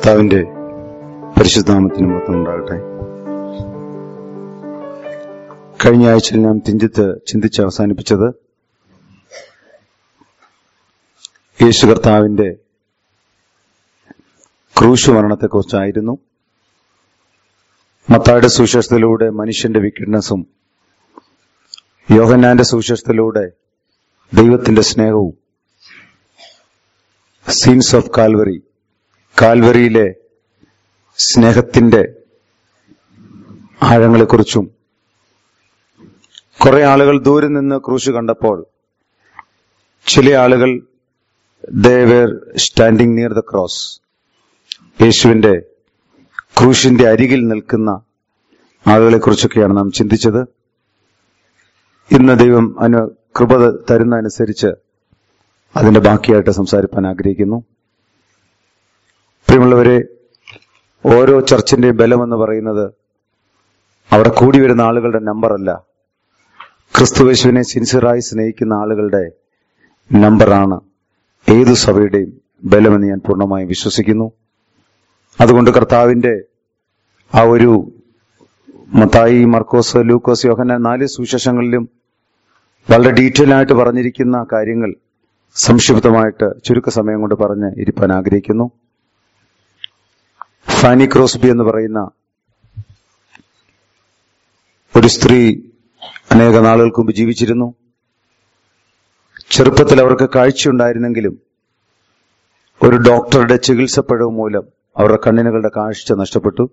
കർത്താവിന്റെ പരിശുദ്ധാമത്തിന് മൊത്തം ഉണ്ടാകട്ടെ കഴിഞ്ഞ ആഴ്ചയിൽ നാം തിഞ്ചിത്ത് ചിന്തിച്ച് അവസാനിപ്പിച്ചത് യേശു കർത്താവിന്റെ ക്രൂശ് മരണത്തെക്കുറിച്ചായിരുന്നു മത്തായുടെ സുവിശേഷത്തിലൂടെ മനുഷ്യന്റെ വിക്കിഡ്നസും യോഹന്നാന്റെ സുവിശേഷത്തിലൂടെ ദൈവത്തിന്റെ സ്നേഹവും സീൻസ് ഓഫ് കാൽവറി കാൽവറിയിലെ സ്നേഹത്തിന്റെ ആഴങ്ങളെക്കുറിച്ചും കുറെ ആളുകൾ ദൂരെ നിന്ന് ക്രൂശ് കണ്ടപ്പോൾ ചില ആളുകൾ they were standing near the cross യേശുവിന്റെ ക്രൂശിന്റെ അരികിൽ നിൽക്കുന്ന ആളുകളെക്കുറിച്ചൊക്കെയാണ് നാം ചിന്തിച്ചത് ഇന്ന് ദൈവം അനു കൃപ തരുന്ന അനുസരിച്ച് അതിന്റെ ബാക്കിയായിട്ട് സംസാരിപ്പാൻ ആഗ്രഹിക്കുന്നു പ്രിയമുള്ളവരെ ഓരോ ചർച്ചിന്റെയും ബലമെന്ന് പറയുന്നത് അവിടെ കൂടി വരുന്ന ആളുകളുടെ നമ്പറല്ല ക്രിസ്തുവേശുവിനെ സിൻസിയറായി സ്നേഹിക്കുന്ന ആളുകളുടെ നമ്പറാണ് ഏതു സഭയുടെയും ബലമെന്ന് ഞാൻ പൂർണ്ണമായും വിശ്വസിക്കുന്നു അതുകൊണ്ട് കർത്താവിന്റെ ആ ഒരു മത്തായി മർക്കോസ് ലൂക്കോസ് യോഹന നാല് സുവിശേഷങ്ങളിലും വളരെ ഡീറ്റെയിൽ ആയിട്ട് പറഞ്ഞിരിക്കുന്ന കാര്യങ്ങൾ സംക്ഷിപ്തമായിട്ട് ചുരുക്ക സമയം കൊണ്ട് പറഞ്ഞ് ഇരിപ്പാൻ ആഗ്രഹിക്കുന്നു ഫാനി ക്രോസ്ബി എന്ന് പറയുന്ന ഒരു സ്ത്രീ അനേക നാളുകൾക്ക് മുമ്പ് ജീവിച്ചിരുന്നു ചെറുപ്പത്തിൽ അവർക്ക് കാഴ്ചയുണ്ടായിരുന്നെങ്കിലും ഒരു ഡോക്ടറുടെ ചികിത്സപ്പഴവ് മൂലം അവരുടെ കണ്ണിനുകളുടെ കാഴ്ച നഷ്ടപ്പെട്ടു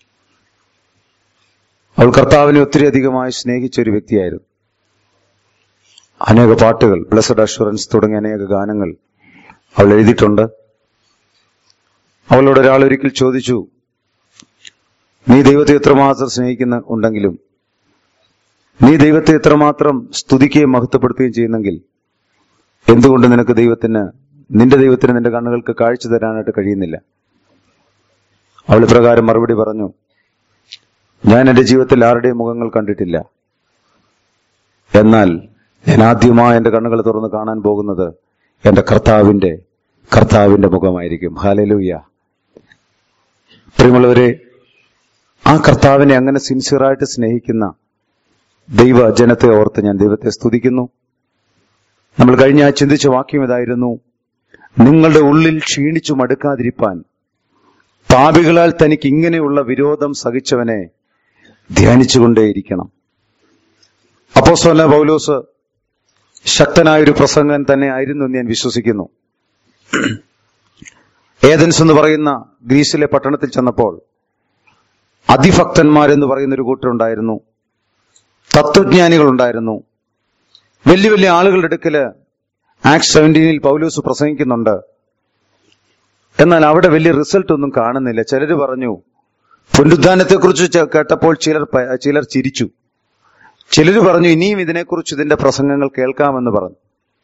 അവൾ കർത്താവിനെ ഒത്തിരി അധികമായി സ്നേഹിച്ച ഒരു വ്യക്തിയായിരുന്നു അനേക പാട്ടുകൾ ബ്ലസഡ് അഷുറൻസ് തുടങ്ങിയ അനേക ഗാനങ്ങൾ അവൾ എഴുതിയിട്ടുണ്ട് അവളോട് ഒരാൾ ഒരിക്കൽ ചോദിച്ചു നീ ദൈവത്തെ എത്രമാത്രം സ്നേഹിക്കുന്ന ഉണ്ടെങ്കിലും നീ ദൈവത്തെ എത്രമാത്രം സ്തുതിക്കുകയും മഹത്വപ്പെടുത്തുകയും ചെയ്യുന്നെങ്കിൽ എന്തുകൊണ്ട് നിനക്ക് ദൈവത്തിന് നിന്റെ ദൈവത്തിന് നിന്റെ കണ്ണുകൾക്ക് കാഴ്ച തരാനായിട്ട് കഴിയുന്നില്ല അവൾ ഇപ്രകാരം മറുപടി പറഞ്ഞു ഞാൻ എന്റെ ജീവിതത്തിൽ ആരുടെയും മുഖങ്ങൾ കണ്ടിട്ടില്ല എന്നാൽ ഞാൻ ആദ്യമായി എന്റെ കണ്ണുകൾ തുറന്ന് കാണാൻ പോകുന്നത് എന്റെ കർത്താവിന്റെ കർത്താവിന്റെ മുഖമായിരിക്കും ഹാലലൂയ പ്രിയമുള്ളവരെ ആ കർത്താവിനെ അങ്ങനെ സിൻസിയറായിട്ട് സ്നേഹിക്കുന്ന ദൈവ ജനത്തെ ഓർത്ത് ഞാൻ ദൈവത്തെ സ്തുതിക്കുന്നു നമ്മൾ കഴിഞ്ഞ ആഴ്ച ചിന്തിച്ച വാക്യം ഇതായിരുന്നു നിങ്ങളുടെ ഉള്ളിൽ ക്ഷീണിച്ചു മടുക്കാതിരിപ്പാൻ പാപികളാൽ തനിക്ക് ഇങ്ങനെയുള്ള വിരോധം സഹിച്ചവനെ ധ്യാനിച്ചുകൊണ്ടേയിരിക്കണം അപ്പോസ്തലന പൗലോസ് ശക്തനായ ഒരു പ്രസംഗൻ തന്നെ ആയിരുന്നു എന്ന് ഞാൻ വിശ്വസിക്കുന്നു ഏതൻസ് എന്ന് പറയുന്ന ഗ്രീസിലെ പട്ടണത്തിൽ ചെന്നപ്പോൾ അതിഭക്തന്മാരെന്ന് പറയുന്ന ഒരു കൂട്ടരുണ്ടായിരുന്നു തത്വജ്ഞാനികൾ ഉണ്ടായിരുന്നു വലിയ വലിയ ആളുകളുടെ അടുക്കല് ആക്ട് സെവൻറ്റീനിൽ പൗലൂസ് പ്രസംഗിക്കുന്നുണ്ട് എന്നാൽ അവിടെ വലിയ റിസൾട്ട് ഒന്നും കാണുന്നില്ല ചിലർ പറഞ്ഞു പുനരുദ്ധാനത്തെക്കുറിച്ച് ചെ- കേട്ടപ്പോൾ ചിലർ പ- ചിലർ ചിരിച്ചു ചിലർ പറഞ്ഞു ഇനിയും ഇതിനെക്കുറിച്ച് ഇതിന്റെ പ്രസംഗങ്ങൾ കേൾക്കാമെന്ന് പറഞ്ഞു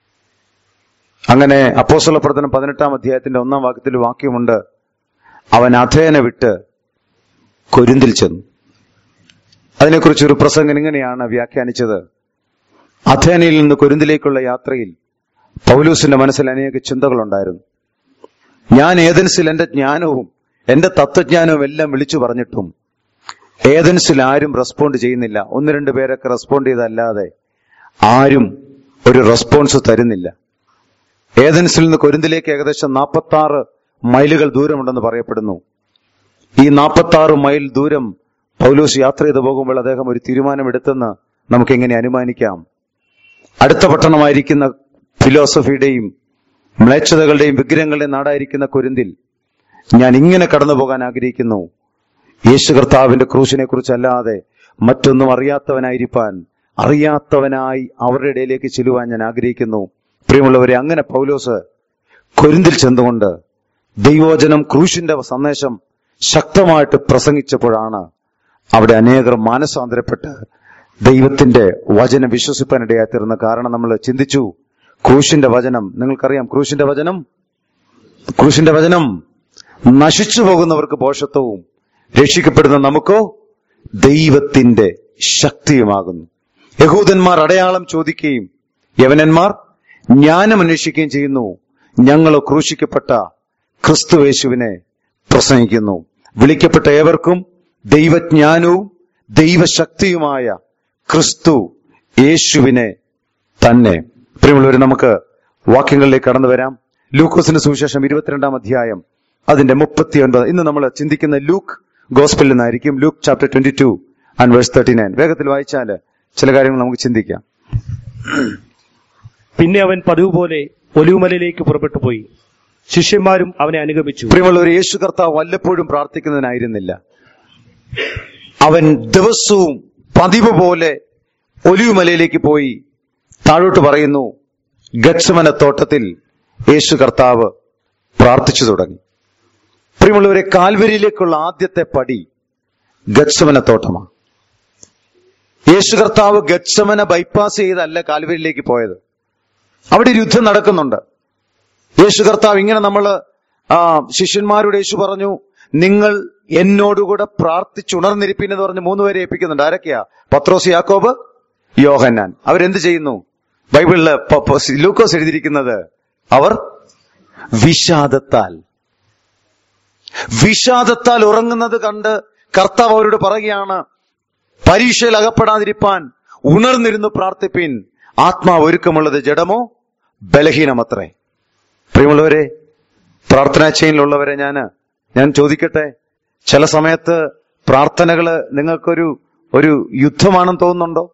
അങ്ങനെ അപ്പോസ്തല പ്രവർത്തനം പതിനെട്ടാം അധ്യായത്തിന്റെ ഒന്നാം വാക്യത്തിൽ വാക്യമുണ്ട് അവൻ അഥേനെ വിട്ട് കൊരിന്തിൽ ചെന്നു അതിനെക്കുറിച്ച് ഒരു പ്രസംഗൻ ഇങ്ങനെയാണ് വ്യാഖ്യാനിച്ചത് അഥേനയിൽ നിന്ന് കൊരിന്തിലേക്കുള്ള യാത്രയിൽ പൗലൂസിന്റെ മനസ്സിൽ അനേക ചിന്തകളുണ്ടായിരുന്നു ഞാൻ ഏതൻസിൽ എന്റെ ജ്ഞാനവും എന്റെ തത്വജ്ഞാനവും എല്ലാം വിളിച്ചു പറഞ്ഞിട്ടും ഏതൻസിൽ ആരും റെസ്പോണ്ട് ചെയ്യുന്നില്ല ഒന്ന് രണ്ട് പേരൊക്കെ റെസ്പോണ്ട് ചെയ്തല്ലാതെ ആരും ഒരു റെസ്പോൺസ് തരുന്നില്ല ഏതൻസിൽ നിന്ന് കൊരിന്തിലേക്ക് ഏകദേശം നാൽപ്പത്തി ആറ് മൈലുകൾ ദൂരമുണ്ടെന്ന് പറയപ്പെടുന്നു ഈ നാൽപ്പത്തി ആറ് മൈൽ ദൂരം പൗലൂസ് യാത്ര ചെയ്തു പോകുമ്പോൾ അദ്ദേഹം ഒരു തീരുമാനമെടുത്തെന്ന് നമുക്ക് എങ്ങനെ അനുമാനിക്കാം അടുത്ത പട്ടണമായിരിക്കുന്ന ഫിലോസഫിയുടെയും മ്ലേച്ഛതകളുടെയും വിഗ്രഹങ്ങളുടെയും നാടായിരിക്കുന്ന കൊരിന്തിൽ ഞാൻ ഇങ്ങനെ കടന്നു പോകാൻ ആഗ്രഹിക്കുന്നു യേശു കർത്താവിന്റെ ക്രൂശിനെ കുറിച്ചല്ലാതെ മറ്റൊന്നും അറിയാത്തവനായിരിക്കാൻ അറിയാത്തവനായി അവരുടെ ഇടയിലേക്ക് ചെല്ലുവാൻ ഞാൻ ആഗ്രഹിക്കുന്നു പ്രിയമുള്ളവരെ അങ്ങനെ പൗലോസ് കൊരിന്തിൽ ചെന്നുകൊണ്ട് ദൈവോചനം ക്രൂശിന്റെ സന്ദേശം ശക്തമായിട്ട് പ്രസംഗിച്ചപ്പോഴാണ് അവിടെ അനേകർ മാനസാന്തരപ്പെട്ട് ദൈവത്തിന്റെ വചനം വിശ്വസിപ്പാനിടയായി തീർന്ന കാരണം നമ്മൾ ചിന്തിച്ചു ക്രൂശിന്റെ വചനം നിങ്ങൾക്കറിയാം ക്രൂശിന്റെ വചനം ക്രൂശിന്റെ വചനം നശിച്ചു പോകുന്നവർക്ക് പോഷത്വവും രക്ഷിക്കപ്പെടുന്ന നമുക്കോ ദൈവത്തിന്റെ ശക്തിയുമാകുന്നു യഹൂദന്മാർ അടയാളം ചോദിക്കുകയും യവനന്മാർ ജ്ഞാനം അന്വേഷിക്കുകയും ചെയ്യുന്നു ഞങ്ങൾ ക്രൂശിക്കപ്പെട്ട ക്രിസ്തുവേശുവിനെ പ്രസംഗിക്കുന്നു വിളിക്കപ്പെട്ട ഏവർക്കും ദൈവജ്ഞാനവും ദൈവശക്തിയുമായ ക്രിസ്തു യേശുവിനെ തന്നെ പ്രിയമുള്ളവർ നമുക്ക് വാക്യങ്ങളിലേക്ക് കടന്നു വരാം ലൂക്കോസിന്റെ സുവിശേഷം ഇരുപത്തിരണ്ടാം അധ്യായം അതിന്റെ മുപ്പത്തി ഒൻപത് ഇന്ന് നമ്മൾ ചിന്തിക്കുന്ന ലൂക്ക് ഗോസ്പലിൽ നിന്നായിരിക്കും Luke chapter twenty two and verse thirty nine വേഗത്തിൽ വായിച്ചാൽ ചില കാര്യങ്ങൾ നമുക്ക് ചിന്തിക്കാം പിന്നെ അവൻ പതിവ് പോലെ ഒലിവുമലയിലേക്ക് പുറപ്പെട്ടു പോയി ശിഷ്യന്മാരും അവനെ അനുഗമിച്ചു പ്രിയമുള്ളവർ യേശു കർത്താവ് വല്ലപ്പോഴും പ്രാർത്ഥിക്കുന്നതിനായിരുന്നില്ല അവൻ ദിവസവും പതിവ് പോലെ ഒലിവുമലയിലേക്ക് പോയി താഴോട്ട് പറയുന്നു ഗച്ഛമന തോട്ടത്തിൽ യേശു കർത്താവ് പ്രാർത്ഥിച്ചു തുടങ്ങി പ്രിയമുള്ളവരെ കാൽവരിയിലേക്കുള്ള ആദ്യത്തെ പടി ഗച്ഛമന തോട്ടമാണ് യേശു കർത്താവ് ഗച്ഛമന ബൈപ്പാസ് ചെയ്തല്ല കാൽവരിയിലേക്ക് പോയത് അവിടെ ഒരു യുദ്ധം നടക്കുന്നുണ്ട് യേശു കർത്താവ് ഇങ്ങനെ നമ്മൾ ശിഷ്യന്മാരോട് യേശു പറഞ്ഞു നിങ്ങൾ എന്നോടുകൂടെ പ്രാർത്ഥിച്ചുണർന്നിരിപ്പിൻ എന്ന് പറഞ്ഞ് മൂന്നുപേരെ ഏൽപ്പിക്കുന്നുണ്ട് ആരൊക്കെയാ പത്രോസ് യാക്കോബ് യോഹന്നാൻ അവരെന്ത് ചെയ്യുന്നു ബൈബിളില് പ- പ- ലൂക്കോസ് എഴുതിയിരിക്കുന്നത് അവർ വിഷാദത്താൽ വിഷാദത്താൽ ഉറങ്ങുന്നത് കണ്ട് കർത്താവ് അവരോട് പറയുകയാണ് പരീക്ഷയിൽ അകപ്പെടാതിരിപ്പാൻ ഉണർന്നിരുന്ന് പ്രാർത്ഥിപ്പിൻ ആത്മാവ് ഒരുക്കമുള്ളത് ജഡമോ ബലഹീനമത്രേ പ്രിയമുള്ളവരെ പ്രാർത്ഥനാ ചെയിനിലുള്ളവരെ ഞാൻ ഞാൻ ചോദിക്കട്ടെ ചില സമയത്ത് പ്രാർത്ഥനകള് നിങ്ങൾക്കൊരു ഒരു യുദ്ധമാണെന്ന് തോന്നുന്നുണ്ടോ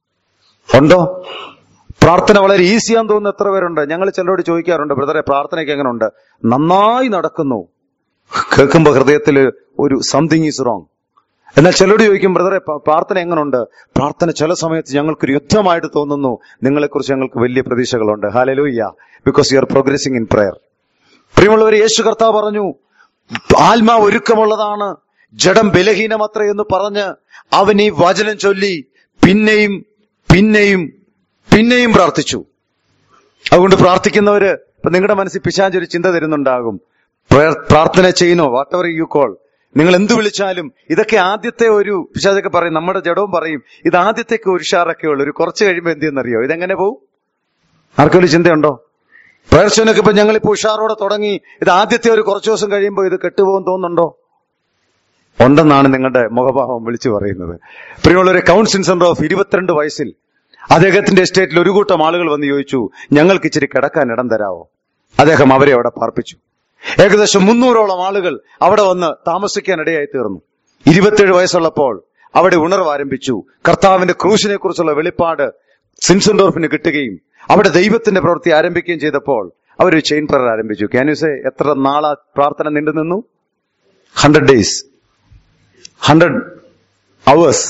ഉണ്ടോ പ്രാർത്ഥന വളരെ ഈസിയാന്ന് തോന്നുന്ന എത്ര പേരുണ്ട് ഞങ്ങൾ ചിലരോട് ചോദിക്കാറുണ്ട് ബ്രദറെ പ്രാർത്ഥനയ്ക്ക് എങ്ങനെ ഉണ്ട് നന്നായി നടക്കുന്നു കേൾക്കുമ്പോ ഹൃദയത്തിൽ ഒരു സംതിങ് ഈസ് റോങ് എന്നാൽ ചിലരോട് ചോദിക്കും ബ്രദറെ പ- പ്രാർത്ഥന എങ്ങനെയുണ്ട് പ്രാർത്ഥന ചില സമയത്ത് ഞങ്ങൾക്കൊരു യുദ്ധമായിട്ട് തോന്നുന്നു നിങ്ങളെക്കുറിച്ച് ഞങ്ങൾക്ക് വലിയ പ്രതീക്ഷകളുണ്ട് hallelujah because you are progressing in prayer പ്രിയമുള്ളവർ യേശു കർത്താവ് പറഞ്ഞു ആത്മാവ് ഒരുക്കമുള്ളതാണ് ജഡം ബലഹീനമത്ര എന്ന് പറഞ്ഞ് അവൻ ഈ വചനം ചൊല്ലി പിന്നെയും പിന്നെയും പിന്നെയും പ്രാർത്ഥിച്ചു അതുകൊണ്ട് പ്രാർത്ഥിക്കുന്നവര് ഇപ്പൊ നിങ്ങളുടെ മനസ്സിൽ പിശാച് ഒരു ചിന്ത തരുന്നുണ്ടാകും prayer- പ്രാർത്ഥന ചെയ്യുന്നോ വാട്ട് എവർ യു കോൾ നിങ്ങൾ എന്ത് വിളിച്ചാലും ഇതൊക്കെ ആദ്യത്തെ ഒരു പിശാചൊക്കെ പറയും നമ്മുടെ ജഡവും പറയും ഇത് ആദ്യത്തേക്ക് ഒരു ഉഷാറൊക്കെ ഉള്ളു ഒരു കുറച്ച് കഴിയുമ്പോൾ എന്ത് ചെയ്യുന്നറിയോ ഇതെങ്ങനെ പോവും ആർക്കൊരു ചിന്തയുണ്ടോ പ്രേർച്ചനൊക്കെ ഇപ്പൊ ഞങ്ങളിപ്പോ ഉഷാറോടെ തുടങ്ങി ഇത് ആദ്യത്തെ ഒരു കുറച്ചു ദിവസം കഴിയുമ്പോൾ ഇത് കെട്ടുപോകും തോന്നുന്നുണ്ടോ ഉണ്ടെന്നാണ് നിങ്ങളുടെ മുഖഭാവം വിളിച്ചു പറയുന്നത് പ്രിയമുള്ളവരെ കൗൺസിൽ സെന്റർ ഓഫ് ഇരുപത്തിരണ്ട് വയസ്സിൽ അദ്ദേഹത്തിന്റെ എസ്റ്റേറ്റിൽ ഒരു കൂട്ടം ആളുകൾ വന്ന് ചോദിച്ചു ഞങ്ങൾക്ക് ഇച്ചിരി കിടക്കാൻ ഇടം തരാവോ അദ്ദേഹം അവരെ അവിടെ പാർപ്പിച്ചു ഏകദേശം മുന്നൂറോളം ആളുകൾ അവിടെ വന്ന് താമസിക്കാൻ ഇടയായി തീർന്നു ഇരുപത്തിയേഴ് വയസ്സുള്ളപ്പോൾ അവിടെ ഉണർവ് ആരംഭിച്ചു കർത്താവിന്റെ ക്രൂശിനെ കുറിച്ചുള്ള വെളിപ്പാട് സിൻസൻഡോർഫിന് കിട്ടുകയും അവിടെ ദൈവത്തിന്റെ പ്രവൃത്തി ആരംഭിക്കുകയും ചെയ്തപ്പോൾ അവർ ചെയിൻ പ്രയർ ആരംഭിച്ചു ക്യാനുസെ എത്ര നാളാ പ്രാർത്ഥന നീണ്ടു നിന്നു hundred days hundred hours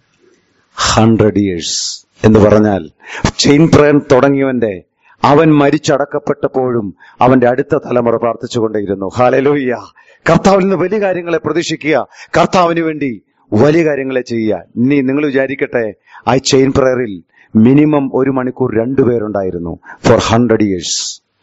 hundred years എന്ന് പറഞ്ഞാൽ ചെയിൻ പ്രയർ തുടങ്ങിയവന്റെ അവൻ മരിച്ചടക്കപ്പെട്ടപ്പോഴും അവന്റെ അടുത്ത തലമുറ പ്രാർത്ഥിച്ചുകൊണ്ടേയിരുന്നു ഹാലലോയ്യ കർത്താവിൽ നിന്ന് വലിയ കാര്യങ്ങളെ പ്രതീക്ഷിക്കുക കർത്താവിന് വേണ്ടി വലിയ കാര്യങ്ങളെ ചെയ്യുക ഇനി നിങ്ങൾ വിചാരിക്കട്ടെ ആ ചെയിൻ പ്രയറിൽ മിനിമം ഒരു മണിക്കൂർ രണ്ടുപേരുണ്ടായിരുന്നു ഫോർ ഹൺഡ്രഡ് ഇയേഴ്സ്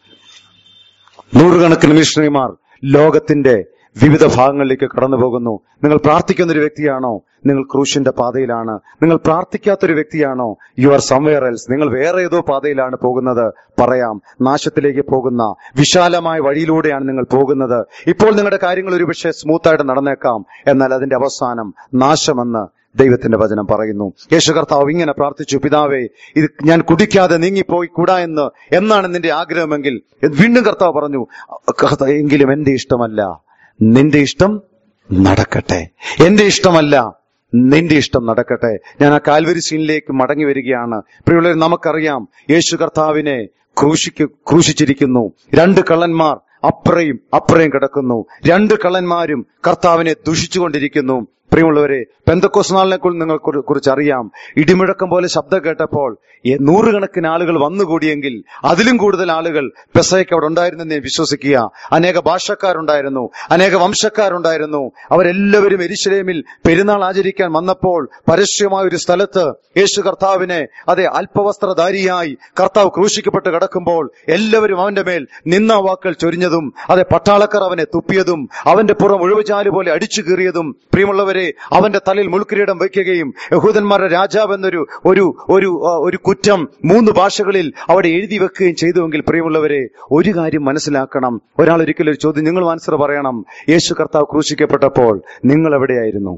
നൂറുകണക്കിന് മിഷണറിമാർ ലോകത്തിന്റെ വിവിധ ഭാഗങ്ങളിലേക്ക് കടന്നു പോകുന്നു നിങ്ങൾ പ്രാർത്ഥിക്കുന്ന ഒരു വ്യക്തിയാണോ നിങ്ങൾ ക്രൂശിന്റെ പാതയിലാണ് നിങ്ങൾ പ്രാർത്ഥിക്കാത്തൊരു വ്യക്തിയാണോ യു ആർ സംവെയർ എൽസ് നിങ്ങൾ വേറെ ഏതോ പാതയിലാണ് പോകുന്നത് പറയാം നാശത്തിലേക്ക് പോകുന്ന വിശാലമായ വഴിയിലൂടെയാണ് നിങ്ങൾ പോകുന്നത് ഇപ്പോൾ നിങ്ങളുടെ കാര്യങ്ങൾ ഒരുപക്ഷെ സ്മൂത്തായിട്ട് നടന്നേക്കാം എന്നാൽ അതിന്റെ അവസാനം നാശമെന്ന് ദൈവത്തിന്റെ വചനം പറയുന്നു യേശു കർത്താവ് ഇങ്ങനെ പ്രാർത്ഥിച്ചു പിതാവേ ഇത് ഞാൻ കുടിക്കാതെ നീങ്ങിപ്പോയി കൂടാ എന്ന് എന്നാണ് നിന്റെ ആഗ്രഹമെങ്കിൽ വീണ്ടും കർത്താവ് പറഞ്ഞു "കർത്താവേ, എങ്കിലും എന്റെ ഇഷ്ടമല്ല നിന്റെ ഇഷ്ടം നടക്കട്ടെ എന്റെ ഇഷ്ടമല്ല നിന്റെ ഇഷ്ടം നടക്കട്ടെ ഞാൻ ആ കാൽവരി സീനിലേക്ക് മടങ്ങി വരികയാണ് പ്രിയുള്ളവർ നമുക്കറിയാം യേശു കർത്താവിനെ ക്രൂശിക്ക് ക്രൂശിച്ചിരിക്കുന്നു രണ്ട് കള്ളന്മാർ അപ്രയും അപ്രയും കിടക്കുന്നു രണ്ട് കള്ളന്മാരും കർത്താവിനെ ദുഷിച്ചുകൊണ്ടിരിക്കുന്നു പ്രിയമുള്ളവരെ പെന്തക്കോസ് നാളിനെ കുറിച്ച് നിങ്ങൾക്ക് കുറിച്ച് അറിയാം ഇടിമുഴക്കം പോലെ ശബ്ദം കേട്ടപ്പോൾ എ- നൂറുകണക്കിന് ആളുകൾ വന്നുകൂടിയെങ്കിൽ അതിലും കൂടുതൽ ആളുകൾ പെസയ്ക്ക് അവിടെ ഉണ്ടായിരുന്നെന്ന് ഞാൻ വിശ്വസിക്കുക അനേക ഭാഷക്കാരുണ്ടായിരുന്നു അനേക വംശക്കാരുണ്ടായിരുന്നു അവരെല്ലാവരും എരിശിലേമിൽ പെരുന്നാൾ ആചരിക്കാൻ വന്നപ്പോൾ പരസ്യമായ ഒരു സ്ഥലത്ത് യേശു കർത്താവിനെ അതെ അല്പവസ്ത്രധാരിയായി കർത്താവ് ക്രൂശിക്കപ്പെട്ട് കിടക്കുമ്പോൾ എല്ലാവരും അവന്റെ മേൽ നിന്ന വാക്കൾ ചൊരിഞ്ഞതും അതെ പട്ടാളക്കാർ അവനെ തുപ്പിയതും അവന്റെ പുറം ഒഴിവുചാല് പോലെ അടിച്ചു കീറിയതും പ്രിയമുള്ളവരെ പ്രിയമുള്ളവരെ അവന്റെ തലയിൽ മുൾക്കിരീടം വയ്ക്കുകയും യഹൂദന്മാരുടെ രാജാവ് എന്നൊരു ഒരു ഒരു ആ, ഒരു കുറ്റം മൂന്ന് ഭാഷകളിൽ അവിടെ എഴുതി വെക്കുകയും ചെയ്തുവെങ്കിൽ പ്രിയമുള്ളവരെ ഒരു കാര്യം മനസ്സിലാക്കണം ഒരാൾ ഒരിക്കലും ഒരു ചോദ്യം നിങ്ങൾ ആൻസർ പറയണം യേശു കർത്താവ് ക്രൂശിക്കപ്പെട്ടപ്പോൾ നിങ്ങൾ എവിടെയായിരുന്നു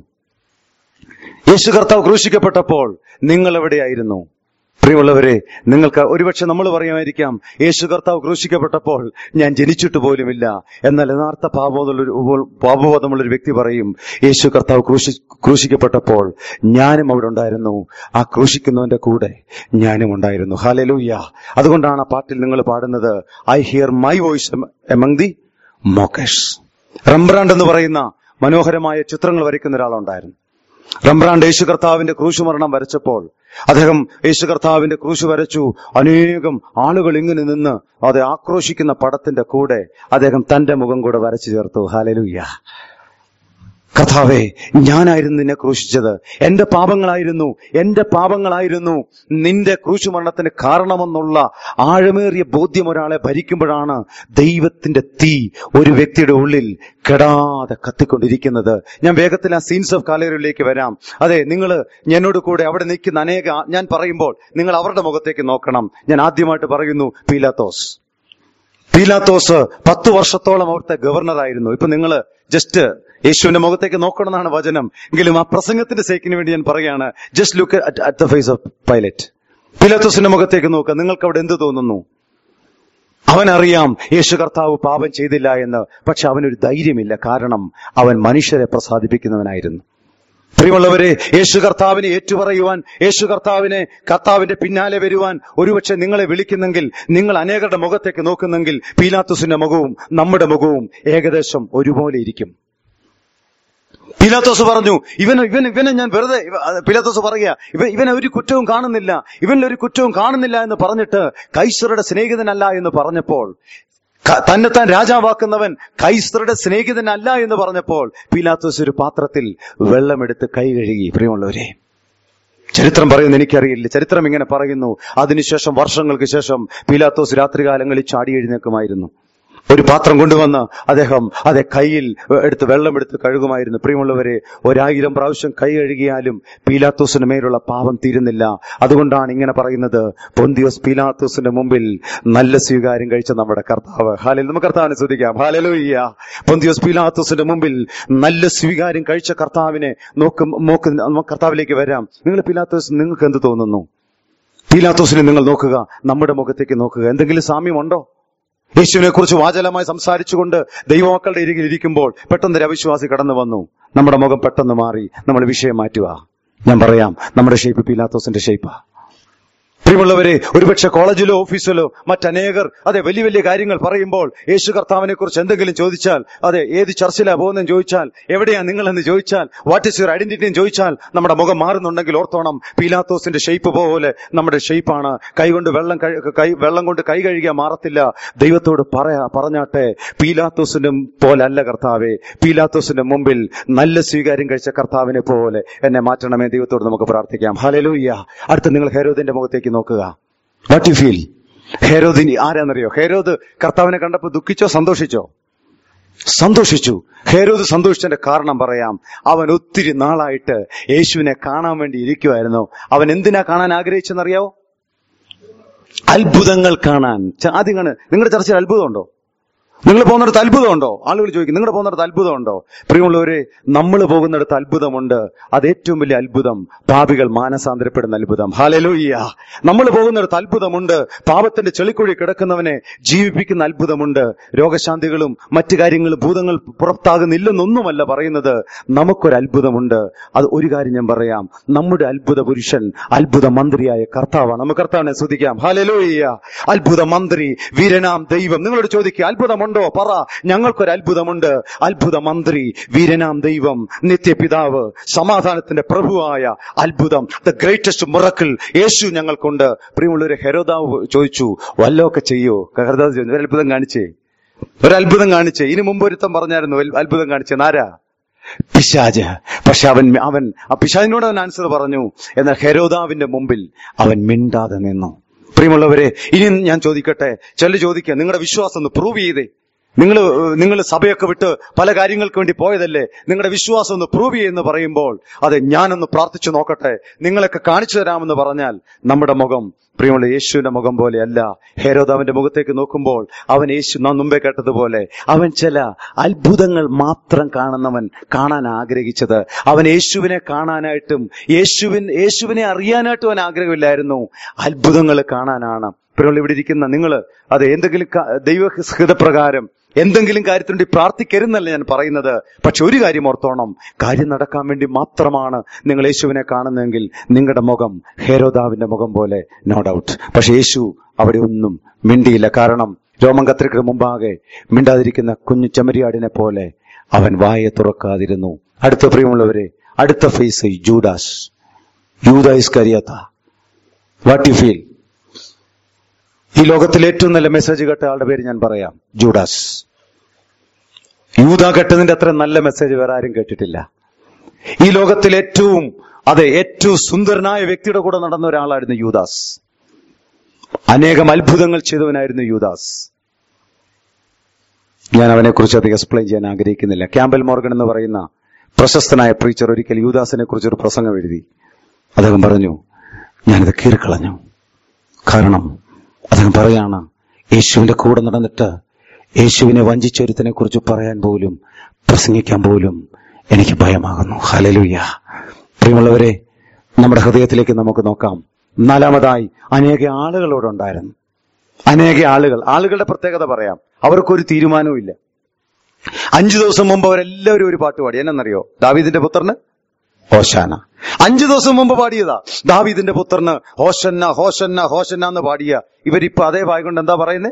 യേശു കർത്താവ് ക്രൂശിക്കപ്പെട്ടപ്പോൾ നിങ്ങൾ എവിടെയായിരുന്നു പ്രിയമുള്ളവരെ നിങ്ങൾക്ക് ഒരുപക്ഷെ നമ്മൾ പറയുമായിരിക്കാം യേശു കർത്താവ് ക്രൂശിക്കപ്പെട്ടപ്പോൾ ഞാൻ ജനിച്ചിട്ട് പോലുമില്ല എന്നാൽ യഥാർത്ഥ പാപബോധമുള്ളൊരു പാപബോധമുള്ളൊരു വ്യക്തി പറയും യേശു കർത്താവ് ക്രൂശി ക്രൂശിക്കപ്പെട്ടപ്പോൾ ഞാനും അവിടെ ഉണ്ടായിരുന്നു ആ ക്രൂശിക്കുന്നവന്റെ കൂടെ ഞാനും ഉണ്ടായിരുന്നു ഹാലലൂയ്യ അതുകൊണ്ടാണ് ആ പാട്ടിൽ നിങ്ങൾ പാടുന്നത് I hear my voice among the mockers Rembrandt എന്ന് പറയുന്ന മനോഹരമായ ചിത്രങ്ങൾ വരയ്ക്കുന്ന ഒരാളുണ്ടായിരുന്നു റംബ്രാണ്ട് യേശു കർത്താവിന്റെ ക്രൂശുമരണം വരച്ചപ്പോൾ അദ്ദേഹം യേശു കർത്താവിന്റെ ക്രൂശ് വരച്ചു അനേകം ആളുകൾ ഇങ്ങനെ നിന്ന് അത് ആക്രോശിക്കുന്ന പടത്തിന്റെ കൂടെ അദ്ദേഹം തന്റെ മുഖം കൂടെ വരച്ചു ചേർത്തു ഹാലലൂയ്യ കർത്താവേ ഞാനായിരുന്നു നിന്നെ ക്രൂശിച്ചത് എന്റെ പാപങ്ങളായിരുന്നു എന്റെ പാപങ്ങളായിരുന്നു നിന്റെ ക്രൂശുമരണത്തിന് കാരണമെന്നുള്ള ആഴമേറിയ ബോധ്യം ഒരാളെ ഭരിക്കുമ്പോഴാണ് ദൈവത്തിന്റെ തീ ഒരു വ്യക്തിയുടെ ഉള്ളിൽ കെടാതെ കത്തിക്കൊണ്ടിരിക്കുന്നത് ഞാൻ വേഗത്തിൽ ആ സീൻസ് ഓഫ് കാലേരിലേക്ക് വരാം അതെ നിങ്ങൾ എന്നോട് കൂടെ അവിടെ നിൽക്കുന്ന അനേക ഞാൻ പറയുമ്പോൾ നിങ്ങൾ അവരുടെ മുഖത്തേക്ക് നോക്കണം ഞാൻ ആദ്യമായിട്ട് പറയുന്നു പീലാത്തോസ് പീലാത്തോസ് പത്ത് വർഷത്തോളം അവിടുത്തെ ഗവർണറായിരുന്നു ഇപ്പൊ നിങ്ങൾ ജസ്റ്റ് യേശുവിന്റെ മുഖത്തേക്ക് നോക്കണമെന്നാണ് വചനം എങ്കിലും ആ പ്രസംഗത്തിന്റെ സേക്കിന് വേണ്ടി ഞാൻ പറയാണ് just look at the face of Pilate പീലാത്തോസിന്റെ മുഖത്തേക്ക് നോക്കുക നിങ്ങൾക്ക് അവിടെ എന്ത് തോന്നുന്നു അവനറിയാം യേശു കർത്താവ് പാപം ചെയ്തില്ല എന്ന് പക്ഷെ അവനൊരു ധൈര്യമില്ല കാരണം അവൻ മനുഷ്യരെ പ്രസാദിപ്പിക്കുന്നവനായിരുന്നു പ്രിയമുള്ളവരെ യേശു കർത്താവിനെ ഏറ്റുപറയുവാൻ യേശു കർത്താവിനെ കർത്താവിന്റെ പിന്നാലെ വരുവാൻ ഒരുപക്ഷെ നിങ്ങളെ വിളിക്കുന്നെങ്കിൽ നിങ്ങൾ അനേകരുടെ മുഖത്തേക്ക് നോക്കുന്നെങ്കിൽ പീലാത്തുസിന്റെ മുഖവും നമ്മുടെ മുഖവും ഏകദേശം ഒരുപോലെ ഇരിക്കും പീലാത്തോസ് പറഞ്ഞു ഇവന് ഇവൻ ഇവനെ ഞാൻ വെറുതെ ഇവ- അത് പീലാത്തോസ് പറയുക ഇവ ഇവനെ ഒരു കുറ്റവും കാണുന്നില്ല ഇവനിൽ ഒരു കുറ്റവും കാണുന്നില്ല എന്ന് പറഞ്ഞിട്ട് കൈസറുടെ സ്നേഹിതനല്ല എന്ന് പറഞ്ഞപ്പോൾ ക- തന്നെത്താൻ രാജാവാക്കുന്നവൻ കൈസറുടെ സ്നേഹിതനല്ല എന്ന് പറഞ്ഞപ്പോൾ പീലാത്തോസ് ഒരു പാത്രത്തിൽ വെള്ളമെടുത്ത് കൈ കഴുകി പ്രിയമുള്ളവരെ ചരിത്രം പറയുന്നു എനിക്കറിയില്ല ചരിത്രം ഇങ്ങനെ പറയുന്നു അതിനുശേഷം വർഷങ്ങൾക്ക് ശേഷം പീലാത്തോസ് രാത്രികാലങ്ങളിൽ ചാടി എഴുന്നേക്കുമായിരുന്നു ഒരു പാത്രം കൊണ്ടുവന്ന് അദ്ദേഹം അതെ കയ്യിൽ എടുത്ത് വെള്ളമെടുത്ത് കഴുകുമായിരുന്നു പ്രിയമുള്ളവരെ ഒരായിരം പ്രാവശ്യം കൈ കഴുകിയാലും പീലാത്തോസിന് മേലുള്ള പാപം തീരുന്നില്ല അതുകൊണ്ടാണ് ഇങ്ങനെ പറയുന്നത് പൊന്തിയോസ് പീലാത്തോസിന്റെ മുമ്പിൽ നല്ല സ്വീകാര്യം കഴിച്ച നമ്മുടെ കർത്താവ് ഹാലിൽ നമുക്ക് കർത്താവിനെ ശ്രദ്ധിക്കാം ഹാലലോയ്യ പൊന്തിയോസ് പീലാത്തോസിന്റെ മുമ്പിൽ നല്ല സ്വീകാര്യം കഴിച്ച കർത്താവിനെ നോക്കും നോക്ക് നമുക്ക് കർത്താവിലേക്ക് വരാം നിങ്ങൾ പീലാത്തോസ് നിങ്ങൾക്ക് എന്ത് തോന്നുന്നു പീലാത്തോസിനെ നിങ്ങൾ നോക്കുക നമ്മുടെ മുഖത്തേക്ക് നോക്കുക എന്തെങ്കിലും സാമ്യമുണ്ടോ യേശുവിനെ കുറിച്ച് വാചലമായി സംസാരിച്ചുകൊണ്ട് ദൈവമക്കളുടെ ഇരികിൽ ഇരിക്കുമ്പോൾ പെട്ടെന്ന് ഒരു അവിശ്വാസി കടന്നു വന്നു നമ്മുടെ മുഖം പെട്ടെന്ന് മാറി നമ്മൾ വിഷയം മാറ്റുക ഞാൻ പറയാം നമ്മുടെ ഷേപ്പ് പീലാത്തോസിന്റെ ഷേപ്പാ പ്രിയമുള്ളവരെ ഒരുപക്ഷെ കോളേജിലോ ഓഫീസിലോ മറ്റനേകർ അതെ വലിയ വലിയ കാര്യങ്ങൾ പറയുമ്പോൾ യേശു കർത്താവിനെ കുറിച്ച് എന്തെങ്കിലും ചോദിച്ചാൽ അതെ ഏത് ചർച്ചിലാ പോകുന്നതെന്ന് ചോദിച്ചാൽ എവിടെയാ നിങ്ങളെന്ന് ചോദിച്ചാൽ വാട്ട് ഇസ് യുവർ ഐഡന്റിറ്റി എന്ന് ചോദിച്ചാൽ നമ്മുടെ മുഖം മാറുന്നുണ്ടെങ്കിൽ ഓർത്തോണം പീലാത്തോസിന്റെ ഷേപ്പ് പോലെ നമ്മുടെ ഷേപ്പാണ് കൈകൊണ്ട് വെള്ളം കഴി- കൈ വെള്ളം കൊണ്ട് കൈ കഴുകിയാൽ മാറത്തില്ല ദൈവത്തോട് പറയാ പറഞ്ഞാട്ടെ പീലാത്തോസിന്റെ പോലല്ല കർത്താവെ പീലാത്തോസിന്റെ മുമ്പിൽ നല്ല സ്വീകാര്യം കഴിച്ച കർത്താവിനെ പോലെ എന്നെ മാറ്റണമേ ദൈവത്തോട് നമുക്ക് പ്രാർത്ഥിക്കാം ഹലലൂയ്യ അടുത്ത് നിങ്ങൾ ഹെരോദിന്റെ മുഖത്തേക്ക് നോക്കുക വാട്ട് യു ഫീൽ ഹെരോദിനി ആരാന്നറിയോ ഹെരോദ് കർത്താവിനെ കണ്ടപ്പോൾ ദുഃഖിച്ചോ സന്തോഷിച്ചോ സന്തോഷിച്ചു ഹേരോദ് സന്തോഷിച്ചതിന്റെ കാരണം പറയാം അവൻ ഒത്തിരി നാളായിട്ട് യേശുവിനെ കാണാൻ വേണ്ടി ഇരിക്കുമായിരുന്നു അവൻ എന്തിനാ കാണാൻ ആഗ്രഹിച്ചെന്നറിയാവോ അത്ഭുതങ്ങൾ കാണാൻ ച- ആദ്യം കാണു നിങ്ങളുടെ ചർച്ചയിൽ അത്ഭുതമുണ്ടോ നിങ്ങൾ പോകുന്നിടത്ത് അത്ഭുതമുണ്ടോ ആളുകൾ ചോദിക്കും നിങ്ങളുടെ പോകുന്നിടത്ത് അത്ഭുതമുണ്ടോ പ്രിയമുള്ളവരെ നമ്മൾ പോകുന്നിടത്ത് അത്ഭുതമുണ്ട് അത് ഏറ്റവും വലിയ അത്ഭുതം പാപികൾ മാനസാന്തരപ്പെടുന്ന അത്ഭുതം ഹാലലൂയ്യ നമ്മൾ പോകുന്നിടത്ത് അത്ഭുതമുണ്ട് പാപത്തിന്റെ ചെളിക്കുഴി കിടക്കുന്നവനെ ജീവിപ്പിക്കുന്ന അത്ഭുതമുണ്ട് രോഗശാന്തികളും മറ്റു കാര്യങ്ങളും ഭൂതങ്ങൾ പുറത്താകുന്നില്ലെന്നൊന്നുമല്ല പറയുന്നത് നമുക്കൊരു അത്ഭുതമുണ്ട് അത് ഒരു കാര്യം ഞാൻ പറയാം നമ്മുടെ അത്ഭുത പുരുഷൻ അത്ഭുത മന്ത്രിയായ കർത്താവാണ് നമുക്ക് കർത്താവിനെ സ്തുതിക്കാം ഹാലലൂയ്യ അത്ഭുത മന്ത്രി വീരനാം ദൈവം നിങ്ങളോട് ചോദിക്കുക അത്ഭുതമുണ്ടോ പറ ഞങ്ങൾക്കൊരു അത്ഭുതമുണ്ട് അത്ഭുത മന്ത്രി വീരനാം ദൈവം നിത്യപിതാവ് സമാധാനത്തിന്റെ പ്രഭുവായ അത്ഭുതം ദ ഗ്രേറ്റസ്റ്റ് മുറക്കിൾ യേശു ഞങ്ങൾക്കുണ്ട് പ്രിയമുള്ളൊരു ഹെരോദാവ് ചോദിച്ചു വല്ലതൊക്കെ ചെയ്യോ ഹെരോദാവ് ചോദിച്ചു ഒരു അത്ഭുതം കാണിച്ചേ ഒരു അത്ഭുതം കാണിച്ചേ ഇനി മുമ്പ് ഒരുത്തം പറഞ്ഞായിരുന്നു "ഒരു അത്ഭുതം കാണിച്ചേ നാരാ പിശാജ് പക്ഷെ അവൻ അവൻ ആ പിശാജിനോട് അവൻ ആൻസർ പറഞ്ഞു എന്നാൽ ഹെരോദാവിന്റെ മുമ്പിൽ അവൻ മിണ്ടാതെ നിന്നു പ്രിയമുള്ളവരെ ഇനി ഞാൻ ചോദിക്കട്ടെ ചില ചോദിക്കുക നിങ്ങളുടെ വിശ്വാസം ഒന്ന് പ്രൂവ് ചെയ്തേ നിങ്ങൾ നിങ്ങൾ സഭയൊക്കെ വിട്ട് പല കാര്യങ്ങൾക്ക് വേണ്ടി പോയതല്ലേ നിങ്ങളുടെ വിശ്വാസം ഒന്ന് പ്രൂവ് ചെയ്യുമെന്ന് പറയുമ്പോൾ അതെ ഞാനൊന്ന് പ്രാർത്ഥിച്ചു നോക്കട്ടെ നിങ്ങളൊക്കെ കാണിച്ചു തരാമെന്ന് പറഞ്ഞാൽ നമ്മുടെ മുഖം പ്രിയമുള്ള യേശുവിന്റെ മുഖം പോലെയല്ല ഹേരോദ് അവന്റെ മുഖത്തേക്ക് നോക്കുമ്പോൾ അവൻ യേശു നാം മുമ്പേ കേട്ടതുപോലെ അവൻ ചില അത്ഭുതങ്ങൾ മാത്രം കാണുന്നവൻ കാണാൻ ആഗ്രഹിച്ചത് അവൻ യേശുവിനെ കാണാനായിട്ടും യേശുവിൻ യേശുവിനെ അറിയാനായിട്ടും അവൻ ആഗ്രഹമില്ലായിരുന്നു അത്ഭുതങ്ങൾ കാണാനാണ് പ്രിയമുള്ള ഇവിടെ ഇരിക്കുന്ന നിങ്ങൾ അത് എന്തെങ്കിലും ക- ദൈവഹിതപ്രകാരം എന്തെങ്കിലും കാര്യത്തിന് വേണ്ടി പ്രാർത്ഥിക്കരുന്നല്ല ഞാൻ പറയുന്നത് പക്ഷെ ഒരു കാര്യം ഓർത്തോണം കാര്യം നടക്കാൻ വേണ്ടി മാത്രമാണ് നിങ്ങൾ യേശുവിനെ കാണുന്നതെങ്കിൽ നിങ്ങളുടെ മുഖം ഹേരോദാവിന്റെ മുഖം പോലെ നോ ഡൗട്ട് പക്ഷെ യേശു അവിടെ ഒന്നും മിണ്ടിയില്ല കാരണം രോമം കത്രിക്ക് മുമ്പാകെ മിണ്ടാതിരിക്കുന്ന കുഞ്ഞു ചെമ്മരിയാടിനെ പോലെ അവൻ വായെ തുറക്കാതിരുന്നു അടുത്ത പ്രിയമുള്ളവരെ അടുത്ത ഫേസ് ജൂഡാസ് യൂദായിസ് കരിയാത്ത വാട്ട് യു ഫീൽ ഈ ലോകത്തിൽ ഏറ്റവും നല്ല മെസ്സേജ് കേട്ട ആളുടെ പേര് ഞാൻ പറയാം ജൂഡാസ് യൂത കേട്ടതിന്റെ അത്ര നല്ല മെസ്സേജ് വേറെ ആരും കേട്ടിട്ടില്ല ഈ ലോകത്തിൽ ഏറ്റവും അതെ ഏറ്റവും സുന്ദരനായ വ്യക്തിയുടെ കൂടെ നടന്ന ഒരാളായിരുന്നു യൂദാസ് അനേകം അത്ഭുതങ്ങൾ ചെയ്തവനായിരുന്നു യൂദാസ് ഞാൻ അവനെ കുറിച്ച് അധികം എക്സ്പ്ലെയിൻ ചെയ്യാൻ ആഗ്രഹിക്കുന്നില്ല ക്യാമ്പൽ മോർഗൻ എന്ന് പറയുന്ന പ്രശസ്തനായ പ്രീച്ചർ ഒരിക്കൽ യൂദാസിനെ കുറിച്ച് ഒരു പ്രസംഗം എഴുതി അദ്ദേഹം പറഞ്ഞു ഞാനിത് കീറിക്കളഞ്ഞു കാരണം അദ്ദേഹം പറയാണ് യേശുവിന്റെ കൂടെ നടന്നിട്ട് യേശുവിനെ വഞ്ചിച്ചൊരുത്തിനെ കുറിച്ച് പറയാൻ പോലും പ്രസംഗിക്കാൻ പോലും എനിക്ക് ഭയമാകുന്നു ഹലലുയ്യ പ്രിയമുള്ളവരെ നമ്മുടെ ഹൃദയത്തിലേക്ക് നമുക്ക് നോക്കാം നാലാമതായി അനേക ആളുകളോട് ഉണ്ടായിരുന്നു അനേക ആളുകൾ ആളുകളുടെ പ്രത്യേകത പറയാം അവർക്കൊരു തീരുമാനവും ഇല്ല അഞ്ചു ദിവസം മുമ്പ് അവരെല്ലാവരും ഒരു പാട്ട് പാടി എന്നറിയോ ദാവീദിന്റെ പുത്രന് ഹോശാന അഞ്ചു ദിവസം മുമ്പ് പാടിയതാ ദാവീദിന്റെ പുത്രന് ഹോഷന്ന ഹോഷന്ന ഹോഷന്ന എന്ന് പാടിയ ഇവരിപ്പോ അതേ വായ കൊണ്ട് എന്താ പറയുന്നത്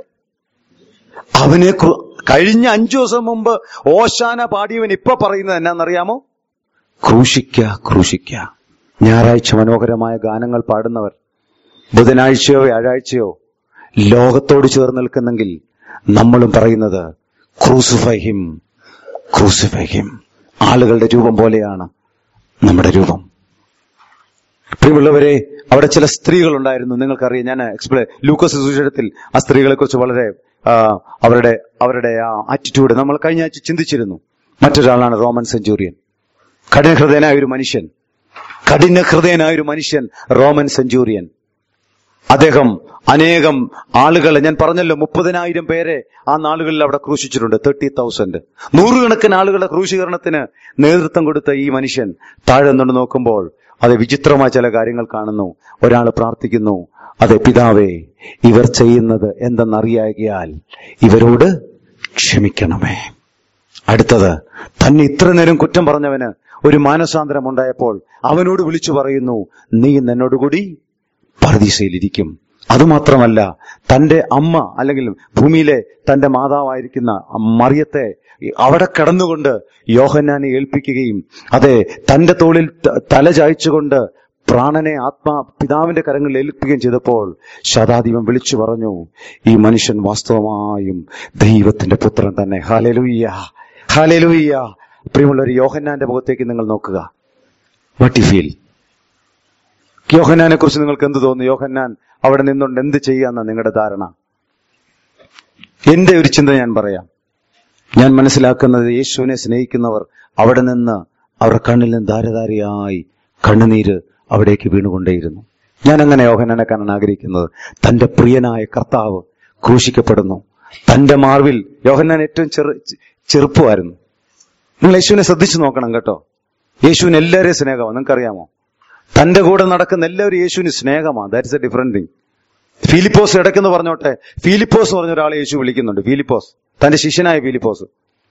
അവനെ കു- കഴിഞ്ഞ അഞ്ചു ദിവസം മുമ്പ് ഓശാന പാടിയവൻ ഇപ്പൊ പറയുന്നത് എന്നാന്നറിയാമോ ക്രൂശിക്ക ക്രൂശിക്ക ഞായറാഴ്ച മനോഹരമായ ഗാനങ്ങൾ പാടുന്നവർ ബുധനാഴ്ചയോ വ്യാഴാഴ്ചയോ ലോകത്തോട് ചേർന്ന് നിൽക്കുന്നെങ്കിൽ നമ്മളും പറയുന്നത് ക്രൂസിഫൈ ഹിം ക്രൂസിഫൈ ഹിം ആളുകളുടെ രൂപം പോലെയാണ് നമ്മുടെ രൂപം പ്രിയമുള്ളവരെ അവിടെ ചില സ്ത്രീകൾ ഉണ്ടായിരുന്നു നിങ്ങൾക്കറിയാം ഞാൻ എക്സ്പ്ലെയിൻ ലൂക്കോസ് സുശേഷത്തിൽ ആ സ്ത്രീകളെ കുറിച്ച് വളരെ ആ, അവരുടെ അവരുടെ ആ ആറ്റിറ്റ്യൂഡ് നമ്മൾ കഴിഞ്ഞ ആഴ്ച ചിന്തിച്ചിരുന്നു മറ്റൊരാളാണ് റോമൻ സെഞ്ചൂറിയൻ കഠിനഹൃദയനായ ഒരു മനുഷ്യൻ കഠിനഹൃദയനായ ഒരു മനുഷ്യൻ റോമൻ സെഞ്ചൂറിയൻ അദ്ദേഹം അനേകം ആളുകളെ ഞാൻ പറഞ്ഞല്ലോ മുപ്പതിനായിരം പേരെ ആ നാളുകളിൽ അവിടെ ക്രൂശിച്ചിട്ടുണ്ട് തേർട്ടി തൗസൻഡ് നൂറുകണക്കിന് ആളുകളുടെ ക്രൂശീകരണത്തിന് നേതൃത്വം കൊടുത്ത ഈ മനുഷ്യൻ താഴെ നിന്നുകൊണ്ട് നോക്കുമ്പോൾ അത് വിചിത്രമായ ചില കാര്യങ്ങൾ കാണുന്നു ഒരാൾ പ്രാർത്ഥിക്കുന്നു അതെ പിതാവേ ഇവർ ചെയ്യുന്നത് എന്തെന്നറിയാകിയാൽ ഇവരോട് ക്ഷമിക്കണമേ അടുത്തത് തന്നെ ഇത്ര നേരം കുറ്റം പറഞ്ഞവന് ഒരു മാനസാന്തരം ഉണ്ടായപ്പോൾ അവനോട് വിളിച്ചു പറയുന്നു നീ ഇന്ന് എന്നോടുകൂടി പർദീസയിലിരിക്കും അതുമാത്രമല്ല തന്റെ അമ്മ അല്ലെങ്കിൽ ഭൂമിയിലെ തന്റെ മാതാവായിരിക്കുന്ന മറിയത്തെ അവിടെ കിടന്നുകൊണ്ട് യോഹന്നാനെ ഏൽപ്പിക്കുകയും അതെ തന്റെ തോളിൽ ത- തല ചായ്ച്ചുകൊണ്ട് പ്രാണനെ ആത്മാ പിതാവിന്റെ കരങ്ങളിൽ ഏൽപ്പിക്കുകയും ചെയ്തപ്പോൾ ശതാധിപൻ വിളിച്ചു പറഞ്ഞു ഈ മനുഷ്യൻ വാസ്തവമായും ദൈവത്തിന്റെ പുത്രൻ തന്നെ ഹാലലുയ്യ ഹാലലുയ്യ പ്രിയമുള്ള ഒരു യോഹന്നാന്റെ മുഖത്തേക്ക് നിങ്ങൾ നോക്കുക വട്ട് യു ഫീൽ യോഹന്നാനെ കുറിച്ച് നിങ്ങൾക്ക് എന്ത് തോന്നുന്നു യോഹന്നാൻ അവിടെ നിന്നുകൊണ്ട് എന്ത് ചെയ്യാന്ന നിങ്ങളുടെ ധാരണ എന്റെ ഒരു ചിന്ത ഞാൻ പറയാം ഞാൻ മനസ്സിലാക്കുന്നത് യേശുവിനെ സ്നേഹിക്കുന്നവർ അവിടെ നിന്ന് അവരുടെ കണ്ണിൽ നിന്ന് ധാരധാരയായി കണ്ണുനീര് അവിടേക്ക് വീണുകൊണ്ടേയിരുന്നു ഞാൻ അങ്ങനെ യോഹന്നാനെ കാണാൻ ആഗ്രഹിക്കുന്നത് തന്റെ പ്രിയനായ കർത്താവ് ക്രൂശിക്കപ്പെടുന്നു തന്റെ മാർവിൽ യോഹന്നാൻ ഏറ്റവും ചെറു ചെറുപ്പമായിരുന്നു നിങ്ങൾ യേശുവിനെ ശ്രദ്ധിച്ചു നോക്കണം കേട്ടോ യേശുവിന് എല്ലാവരെയും സ്നേഹമാണ് നിങ്ങൾക്കറിയാമോ തന്റെ കൂടെ നടക്കുന്ന എല്ലാവരും യേശുവിന് സ്നേഹമാണ് that's a different thing Philipose ഇടയ്ക്കെന്ന് പറഞ്ഞോട്ടെ ഫിലിപ്പോസ് എന്ന് പറഞ്ഞ ഒരാളെ യേശു വിളിക്കുന്നുണ്ട് ഫിലിപ്പോസ് തന്റെ ശിഷ്യനായ ഫിലിപ്പോസ്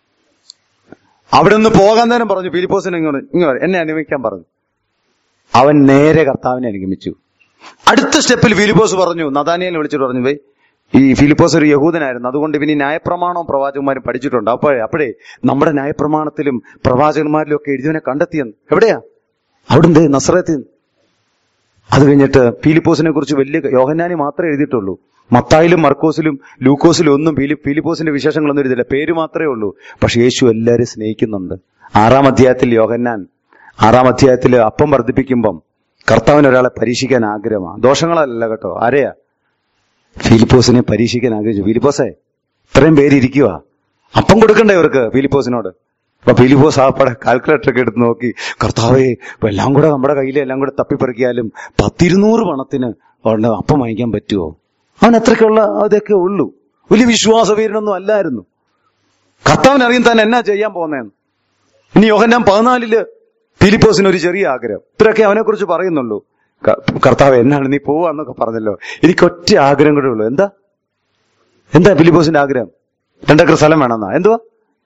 അവിടെ നിന്ന് പോകാൻ നേരം പറഞ്ഞു ഫിലിപ്പോസിനെ ഇങ്ങോട്ട് ഇങ്ങനെ എന്നെ അനുഗമിക്കാൻ പറഞ്ഞു അവൻ നേരെ കർത്താവിനെ അനുഗമിച്ചു അടുത്ത സ്റ്റെപ്പിൽ ഫിലിപ്പോസ് പറഞ്ഞു നദാനിയൽ വിളിച്ചിട്ട് പറഞ്ഞു "വേ, ഈ ഫിലിപ്പോസ് ഒരു യഹൂദനായിരുന്നു അതുകൊണ്ട് ഇവന് ഈ ന്യായപ്രമാണവും പ്രവാചകന്മാരും പഠിച്ചിട്ടുണ്ട് അപ്പോഴേ അപ്പോഴേ നമ്മുടെ ന്യായപ്രമാണത്തിലും പ്രവാചകന്മാരിലും ഒക്കെ എഴുതിയവനെ കണ്ടെത്തിയെന്ന് എവിടെയാ അവിടുന്ന് നസ്രത്തിൽ അത് കഴിഞ്ഞിട്ട് ഫിലിപ്പോസിനെ കുറിച്ച് വലിയ യോഹന്നാനി മാത്രമേ എഴുതിയിട്ടുള്ളൂ മത്തായിലും മർക്കോസിലും ലൂക്കോസിലും ഒന്നും ഫിലി ഫിലിപ്പോസിന്റെ വിശേഷങ്ങളൊന്നും എഴുതില്ല പേര് മാത്രമേ ഉള്ളൂ പക്ഷെ യേശു എല്ലാവരും സ്നേഹിക്കുന്നുണ്ട് ആറാം അധ്യായത്തിൽ യോഹന്നാൻ ആറാം അധ്യായത്തിൽ അപ്പം വർദ്ധിപ്പിക്കുമ്പം കർത്താവിന് ഒരാളെ പരീക്ഷിക്കാൻ ആഗ്രഹമാണ് ദോഷങ്ങളല്ല കേട്ടോ ആരെയാ ഫിലിപ്പോസിനെ പരീക്ഷിക്കാൻ ആഗ്രഹിച്ചു ഫിലിപ്പോസേ ഇത്രയും പേര് ഇരിക്കുക അപ്പം കൊടുക്കണ്ടേ ഇവർക്ക് ഫിലിപ്പോസിനോട് അപ്പൊ ഫിലിപ്പോസ് ആ പട കാൽക്കുലേറ്റർ ഒക്കെ എടുത്ത് നോക്കി കർത്താവേ ഇപ്പൊ എല്ലാം കൂടെ നമ്മുടെ കയ്യിൽ എല്ലാം കൂടെ തപ്പിപ്പറിക്കിയാലും പത്തിരുന്നൂറ് പണത്തിന് ഉണ്ട് അപ്പം വാങ്ങിക്കാൻ പറ്റുമോ അവൻ അത്രയ്ക്കുള്ള അതൊക്കെ ഉള്ളൂ വലിയ വിശ്വാസവീരനൊന്നും അല്ലായിരുന്നു കർത്താവിന് അറിയും താൻ എന്നാ ചെയ്യാൻ പോകുന്നതെന്ന് ഇനി യോഹന്നാൻ പതിനാലില് ഫിലിപ്പോസിന് ഒരു ചെറിയ ആഗ്രഹം ഇത്രയൊക്കെ അവനെ കുറിച്ച് പറയുന്നുള്ളൂ ക- കർത്താവ് എന്നാണ് നീ പോവാന്നൊക്കെ പറഞ്ഞല്ലോ എനിക്ക് ഒറ്റ ആഗ്രഹം കൂടെ ഉള്ളൂ എന്താ എന്താ ഫിലിപ്പോസിന്റെ ആഗ്രഹം രണ്ടേക്കർ സ്ഥലം വേണമെന്നാ എന്തുവാ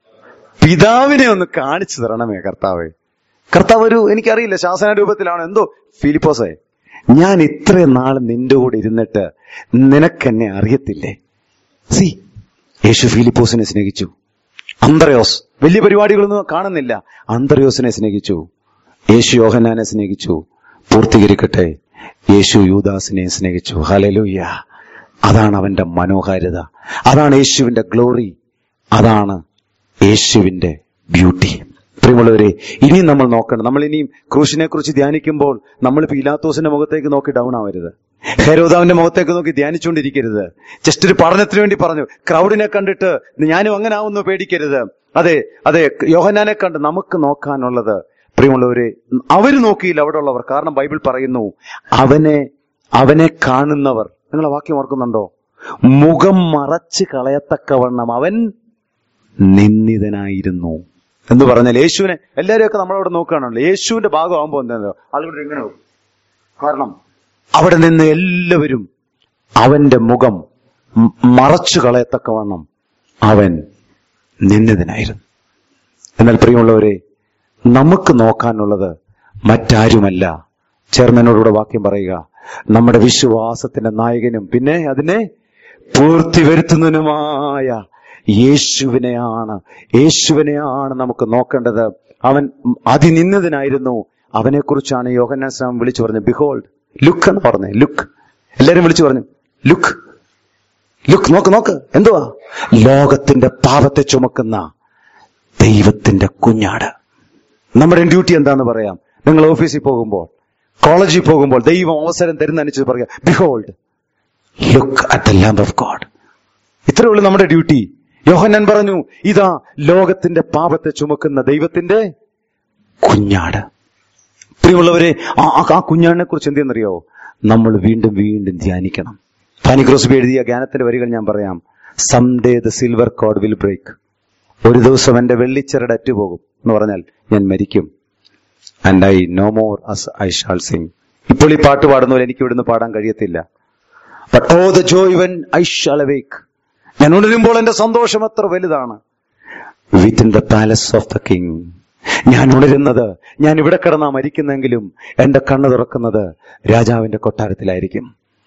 പിതാവിനെ ഒന്ന് കാണിച്ചു തരണമേ കർത്താവെ കർത്താവ് ഒരു എനിക്കറിയില്ല ശാസന രൂപത്തിലാണ് എന്തോ ഫിലിപ്പോസേ ഞാൻ ഇത്രയും നാൾ നിന്റെ കൂടെ ഇരുന്നിട്ട് നിനക്കെന്നെ അറിയത്തില്ലേ സി യേശു ഫിലിപ്പോസിനെ സ്നേഹിച്ചു അന്തറയോസ് വലിയ പരിപാടികളൊന്നും കാണുന്നില്ല അന്തറയോസിനെ സ്നേഹിച്ചു യേശു യോഹന്നാനെ സ്നേഹിച്ചു പൂർത്തീകരിക്കട്ടെ യേശു യൂദാസിനെ സ്നേഹിച്ചു ഹലലൂയ അതാണ് അവന്റെ മനോഹാരിത അതാണ് യേശുവിന്റെ ഗ്ലോറി അതാണ് യേശുവിന്റെ ബ്യൂട്ടി പ്രിയമുള്ളവരെ ഇനിയും നമ്മൾ നോക്കണം നമ്മൾ ഇനിയും ക്രൂശിനെ കുറിച്ച് ധ്യാനിക്കുമ്പോൾ നമ്മൾ പീലാത്തോസിന്റെ മുഖത്തേക്ക് നോക്കി ഡൗൺ ആവരുത് ഹെരോദാവിന്റെ മുഖത്തേക്ക് നോക്കി ധ്യാനിച്ചുകൊണ്ടിരിക്കരുത് ജസ്റ്റ് ഒരു പഠനത്തിന് വേണ്ടി പറഞ്ഞു ക്രൗഡിനെ കണ്ടിട്ട് ഞാനും അങ്ങനെ ആവുന്നു പേടിക്കരുത് അതെ അതെ യോഹനാനെ കണ്ട് നമുക്ക് നോക്കാനുള്ളത് പ്രിയമുള്ളവരെ അവര് നോക്കിയില്ല അവിടെ ഉള്ളവർ കാരണം ബൈബിൾ പറയുന്നു അവനെ അവനെ കാണുന്നവർ നിങ്ങളെ വാക്യം ഓർക്കുന്നുണ്ടോ മുഖം മറച്ച് കളയത്തക്കവണ്ണം അവൻ നിന്ദിതനായിരുന്നു എന്ന് പറഞ്ഞാൽ യേശുവിനെ എല്ലാവരെയൊക്കെ നമ്മളവിടെ നോക്കുകയാണല്ലോ യേശുവിന്റെ ഭാഗമാകുമ്പോൾ എന്താണല്ലോ ആളുകൾ എങ്ങനെ നോക്കും കാരണം അവിടെ നിന്ന് എല്ലാവരും അവന്റെ മുഖം മ- മറച്ചു കളയത്തക്കവണ്ണം അവൻ നിന്ദിതനായിരുന്നു എന്നാൽ പ്രിയമുള്ളവരെ നമുക്ക് നോക്കാനുള്ളത് മറ്റാരുമല്ല ചേർന്നതിനോടുകൂടെ വാക്യം പറയുക നമ്മുടെ വിശ്വാസത്തിന്റെ നായകനും പിന്നെ അതിനെ പൂർത്തി വരുത്തുന്നതിനുമായ യേശുവിനെയാണ് യേശുവിനെയാണ് നമുക്ക് നോക്കേണ്ടത് അവൻ അതിനിന്നതിനായിരുന്നു അവനെ കുറിച്ചാണ് യോഹന്നാൻ സ്നാമം വിളിച്ചു പറഞ്ഞത് ബിഹോൾഡ് ലുക്ക് എന്ന് പറഞ്ഞേ ലുക്ക് എല്ലാരും വിളിച്ചു പറഞ്ഞു ലുക്ക് ലുക്ക് നോക്ക് നോക്ക് എന്തുവാ ലോകത്തിന്റെ പാപത്തെ ചുമക്കുന്ന ദൈവത്തിന്റെ കുഞ്ഞാട് നമ്മുടെ ഡ്യൂട്ടി എന്താന്ന് പറയാം നിങ്ങൾ ഓഫീസിൽ പോകുമ്പോൾ കോളേജിൽ പോകുമ്പോൾ ദൈവം അവസരം തരുന്ന അനുസരിച്ച് പറയാം behold look at the lamb of God ഇത്രേ ഉള്ളൂ നമ്മുടെ ഡ്യൂട്ടി യോഹന്നാൻ പറഞ്ഞു ഇതാ ലോകത്തിന്റെ പാപത്തെ ചുമക്കുന്ന ദൈവത്തിന്റെ കുഞ്ഞാട് പ്രിയമുള്ളവരെ ആ ആ- ആ കുഞ്ഞാടിനെ കുറിച്ച് എന്തെന്നറിയോ നമ്മൾ വീണ്ടും വീണ്ടും ധ്യാനിക്കണം ഫാനിക്രോസ്ബി എഴുതിയ ജ്ഞാനത്തിന്റെ വരികൾ ഞാൻ പറയാം some day the silver cord will break ഒരു ദിവസം എന്റെ വെള്ളിച്ചരട് അറ്റുപോകും എന്ന് പറഞ്ഞാൽ ഞാൻ മരിക്കും and I no more as I shall sing ഇപ്പോൾ ഈ പാട്ട് പാടുന്നവർ എനിക്ക് ഇവിടുന്ന് പാടാൻ കഴിയത്തില്ല but oh the joy when I shall awake ഞാൻ ഉണരുമ്പോൾ എന്റെ സന്തോഷം എത്ര വലുതാണ് within the palace of the king ഞാൻ ഉണരുന്നത് ഞാൻ ഇവിടെ കിടന്നാ മരിക്കുന്നെങ്കിലും എന്റെ കണ്ണ് തുറക്കുന്നത് രാജാവിന്റെ കൊട്ടാരത്തിലായിരിക്കും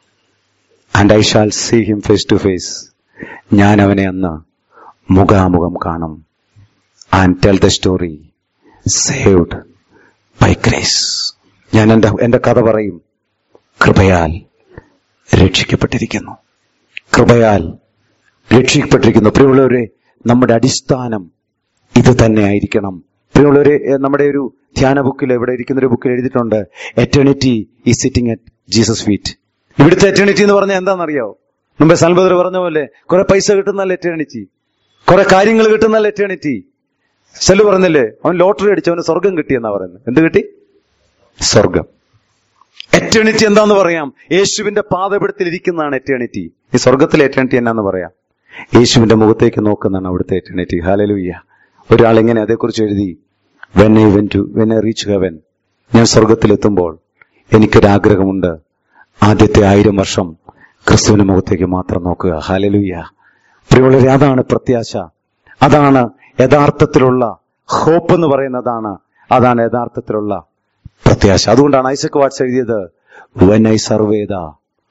and I shall see him face to face ഞാൻ അവനെ അന്ന് മുഖാമുഖം കാണും and tell the story saved by grace ഞാൻ എന്റെ എന്റെ കഥ പറയും കൃപയാൽ രക്ഷിക്കപ്പെട്ടിരിക്കുന്നു കൃപയാൽ രക്ഷിക്കപ്പെട്ടിരിക്കുന്നു പ്രിയമുള്ളവരെ നമ്മുടെ അടിസ്ഥാനം ഇത് തന്നെ ആയിരിക്കണം പ്രിയമുള്ളവരെ ഏ, നമ്മുടെ ഒരു ധ്യാന ബുക്കിൽ ഇവിടെ ഇരിക്കുന്ന ഒരു ബുക്കിൽ എഴുതിയിട്ടുണ്ട് എറ്റേണിറ്റി ഈ സിറ്റിംഗ് അറ്റ് ജീസസ് ഫീറ്റ് ഇവിടുത്തെ എറ്റേണിറ്റി എന്ന് പറഞ്ഞാൽ എന്താണെന്നറിയോ മുമ്പേ സൽബദർ പറഞ്ഞ പോലെ കുറെ പൈസ കിട്ടുന്നല്ല എറ്റേണിറ്റി കുറെ കാര്യങ്ങൾ കിട്ടുന്നല്ല എറ്റേണിറ്റി സെല്ലു പറഞ്ഞില്ലേ അവൻ ലോട്ടറി അടിച്ചു അവന് സ്വർഗം കിട്ടിയെന്നാ പറയുന്നത് എന്ത് കിട്ടി സ്വർഗം എറ്റേണിറ്റി എന്താന്ന് പറയാം യേശുവിന്റെ പാതപിടത്തിൽ ഇരിക്കുന്നതാണ് എറ്റേണിറ്റി ഈ സ്വർഗത്തിലെ എറ്റേണിറ്റി എന്നാന്ന് പറയാം യേശുവിന്റെ മുഖത്തേക്ക് നോക്കുന്നതാണ് അവിടുത്തെ എറ്റേണിറ്റി ഹാലലൂയ്യ ഒരാൾ ഇങ്ങനെ അതേക്കുറിച്ച് എഴുതി when I when to when I reach heaven ഞാൻ സ്വർഗത്തിലെത്തുമ്പോൾ എനിക്കൊരാഗ്രഹമുണ്ട് ആദ്യത്തെ ആയിരം വർഷം ക്രിസ്തുവിന്റെ മുഖത്തേക്ക് മാത്രം നോക്കുക ഹാലലൂയ്യ പ്രിയമുള്ളവരെ അതാണ് പ്രത്യാശ അതാണ് യഥാർത്ഥത്തിലുള്ള ഹോപ്പ് എന്ന് പറയുന്നതാണ് അതാണ് യഥാർത്ഥത്തിലുള്ള പ്രത്യാശ അതുകൊണ്ടാണ് ഐസക് വാട്സ് എഴുതിയത് when I survey the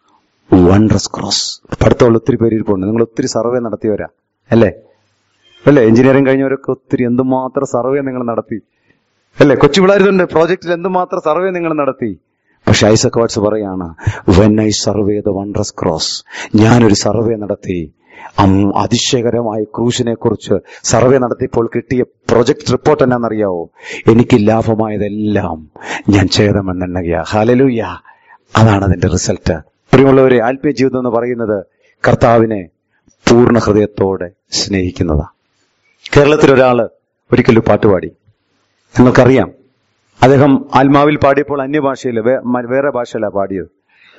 wondrous cross പഠിത്തമുള്ള ഒത്തിരി പേര് ഇരിപ്പുണ്ട് നിങ്ങൾ ഒത്തിരി സർവേ നടത്തിയവരാ അല്ലേ അല്ലേ എഞ്ചിനീയറിംഗ് കഴിഞ്ഞവരൊക്കെ ഒത്തിരി എന്തുമാത്രം സർവേ നിങ്ങൾ നടത്തി അല്ലേ കൊച്ചു പിള്ളേരുണ്ട് പ്രോജക്റ്റിൽ എന്തുമാത്രം സർവേ നിങ്ങൾ നടത്തി പക്ഷെ ഐസക് വാട്സ് പറയാണ് when I survey the wondrous cross ഞാനൊരു സർവേ നടത്തി അം- അതിശയകരമായ ക്രൂശിനെ കുറിച്ച് സർവേ നടത്തിയപ്പോൾ കിട്ടിയ പ്രൊജക്ട് റിപ്പോർട്ട് എന്നാണെന്നറിയാവോ എനിക്ക് ലാഭമായതെല്ലാം ഞാൻ ഛേദമെന്നെണ്ണുകയാ ഹാലലൂയ അതാണ് അതിന്റെ റിസൾട്ട് പ്രിയമുള്ളവരെ ആത്മീയ ജീവിതം എന്ന് പറയുന്നത് കർത്താവിനെ പൂർണ്ണ ഹൃദയത്തോടെ സ്നേഹിക്കുന്നതാ കേരളത്തിൽ ഒരാള് ഒരിക്കലും പാട്ടുപാടി നിങ്ങൾക്കറിയാം അദ്ദേഹം ആത്മാവിൽ പാടിയപ്പോൾ അന്യഭാഷയിൽ വേ- മ- വേറെ ഭാഷയിലാണ് പാടിയത്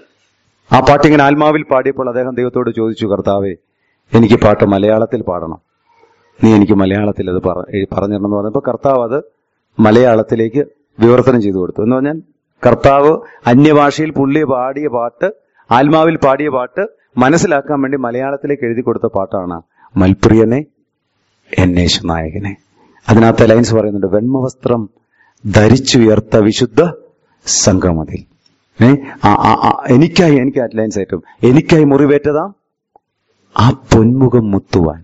ആ പാട്ട് ഇങ്ങനെ ആത്മാവിൽ പാടിയപ്പോൾ അദ്ദേഹം ദൈവത്തോട് ചോദിച്ചു കർത്താവേ എനിക്ക് പാട്ട് മലയാളത്തിൽ പാടണം നീ എനിക്ക് മലയാളത്തിൽ അത് പറ എ- പറഞ്ഞു തരണം എന്ന് പറഞ്ഞപ്പോൾ കർത്താവ് അത് മലയാളത്തിലേക്ക് വിവർത്തനം ചെയ്തു കൊടുത്തു എന്ന് പറഞ്ഞാൽ കർത്താവ് അന്യഭാഷയിൽ പുള്ളി പാടിയ പാട്ട് ആത്മാവിൽ പാടിയ പാട്ട് മനസ്സിലാക്കാൻ വേണ്ടി മലയാളത്തിലേക്ക് എഴുതി കൊടുത്ത പാട്ടാണ് മൽപ്രിയനെ എന്നേശു നായകനെ അതിനകത്ത് ലൈൻസ് പറയുന്നുണ്ട് വെണ്മവസ്ത്രം ധരിച്ചുയർത്ത വിശുദ്ധ സംഘമതി ഏ ആ- ആ- ആ- എനിക്കായി എനിക്ക് ലൈൻസ് ആയിട്ടും എനിക്കായി മുറിവേറ്റതാ ആ പൊന്മുഖം മുത്തുവാൻ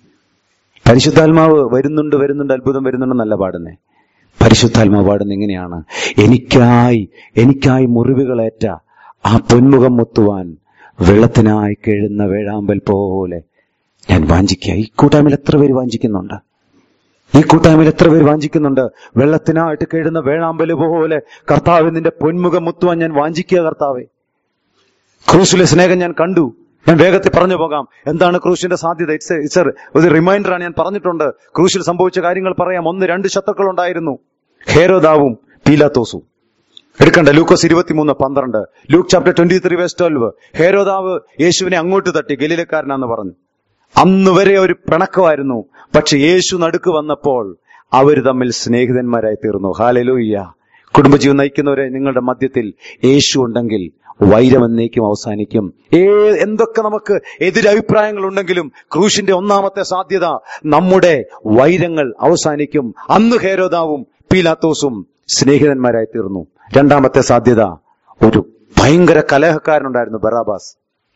പരിശുദ്ധാത്മാവ് വരുന്നുണ്ട് വരുന്നുണ്ട് അത്ഭുതം വരുന്നുണ്ടെന്നല്ല പാടുന്നേ പരിശുദ്ധാത്മാവ് പാടുന്ന എങ്ങനെയാണ് എനിക്കായി എനിക്കായി മുറിവുകളേറ്റ ആ പൊന്മുഖം മുത്തുവാൻ വെള്ളത്തിനായി കേഴുന്ന വേഴാമ്പൽ പോലെ ഞാൻ വാഞ്ചിക്കുക ഈ കൂട്ടായ്മയിൽ എത്ര പേര് വാഞ്ചിക്കുന്നുണ്ട് ഈ കൂട്ടായ്മയിൽ എത്ര പേര് വാഞ്ചിക്കുന്നുണ്ട് വെള്ളത്തിനായിട്ട് കേഴുന്ന വേഴാമ്പല് പോലെ കർത്താവ് നിന്റെ പൊന്മുഖം മുത്തുവാൻ ഞാൻ വാഞ്ചിക്കുക കർത്താവേ ക്രൂശിലെ സ്നേഹം ഞാൻ കണ്ടു ഞാൻ വേഗത്തിൽ പറഞ്ഞു പോകാം എന്താണ് ക്രൂശിന്റെ സാധ്യത ഇറ്റ്സ് ഇറ്റ്സ് ഒരു റിമൈൻഡർ ആണ് ഞാൻ പറഞ്ഞിട്ടുണ്ട് ക്രൂശിൽ സംഭവിച്ച കാര്യങ്ങൾ പറയാം ഒന്ന് രണ്ട് ശത്രുക്കൾ ഉണ്ടായിരുന്നു ഹേരോദാവും പീലാത്തോസും എടുക്കണ്ട ലൂക്കോസ് ഇരുപത്തിമൂന്ന് പന്ത്രണ്ട് Luke chapter twenty three verse twelve ഹേരോദാവ് യേശുവിനെ അങ്ങോട്ട് തട്ടി ഗലീലക്കാരനാന്ന് പറഞ്ഞു അന്ന് വരെ ഒരു പിണക്കമായിരുന്നു പക്ഷെ യേശു നടുക്ക് വന്നപ്പോൾ അവർ തമ്മിൽ സ്നേഹിതന്മാരായി തീർന്നു ഹാലലൂയ്യ കുടുംബജീവൻ നയിക്കുന്നവരെ നിങ്ങളുടെ മധ്യത്തിൽ യേശു ഉണ്ടെങ്കിൽ വൈരം എന്നേക്കും അവസാനിക്കും ഏ എന്തൊക്കെ നമുക്ക് എതിരഭിപ്രായങ്ങൾ ഉണ്ടെങ്കിലും ക്രൂശിന്റെ ഒന്നാമത്തെ സാധ്യത നമ്മുടെ വൈരങ്ങൾ അവസാനിക്കും അന്ന് ഹേരോദാവും പീലാത്തോസും സ്നേഹിതന്മാരായി തീർന്നു രണ്ടാമത്തെ സാധ്യത ഒരു ഭയങ്കര കലഹക്കാരനുണ്ടായിരുന്നു ബറാബാസ്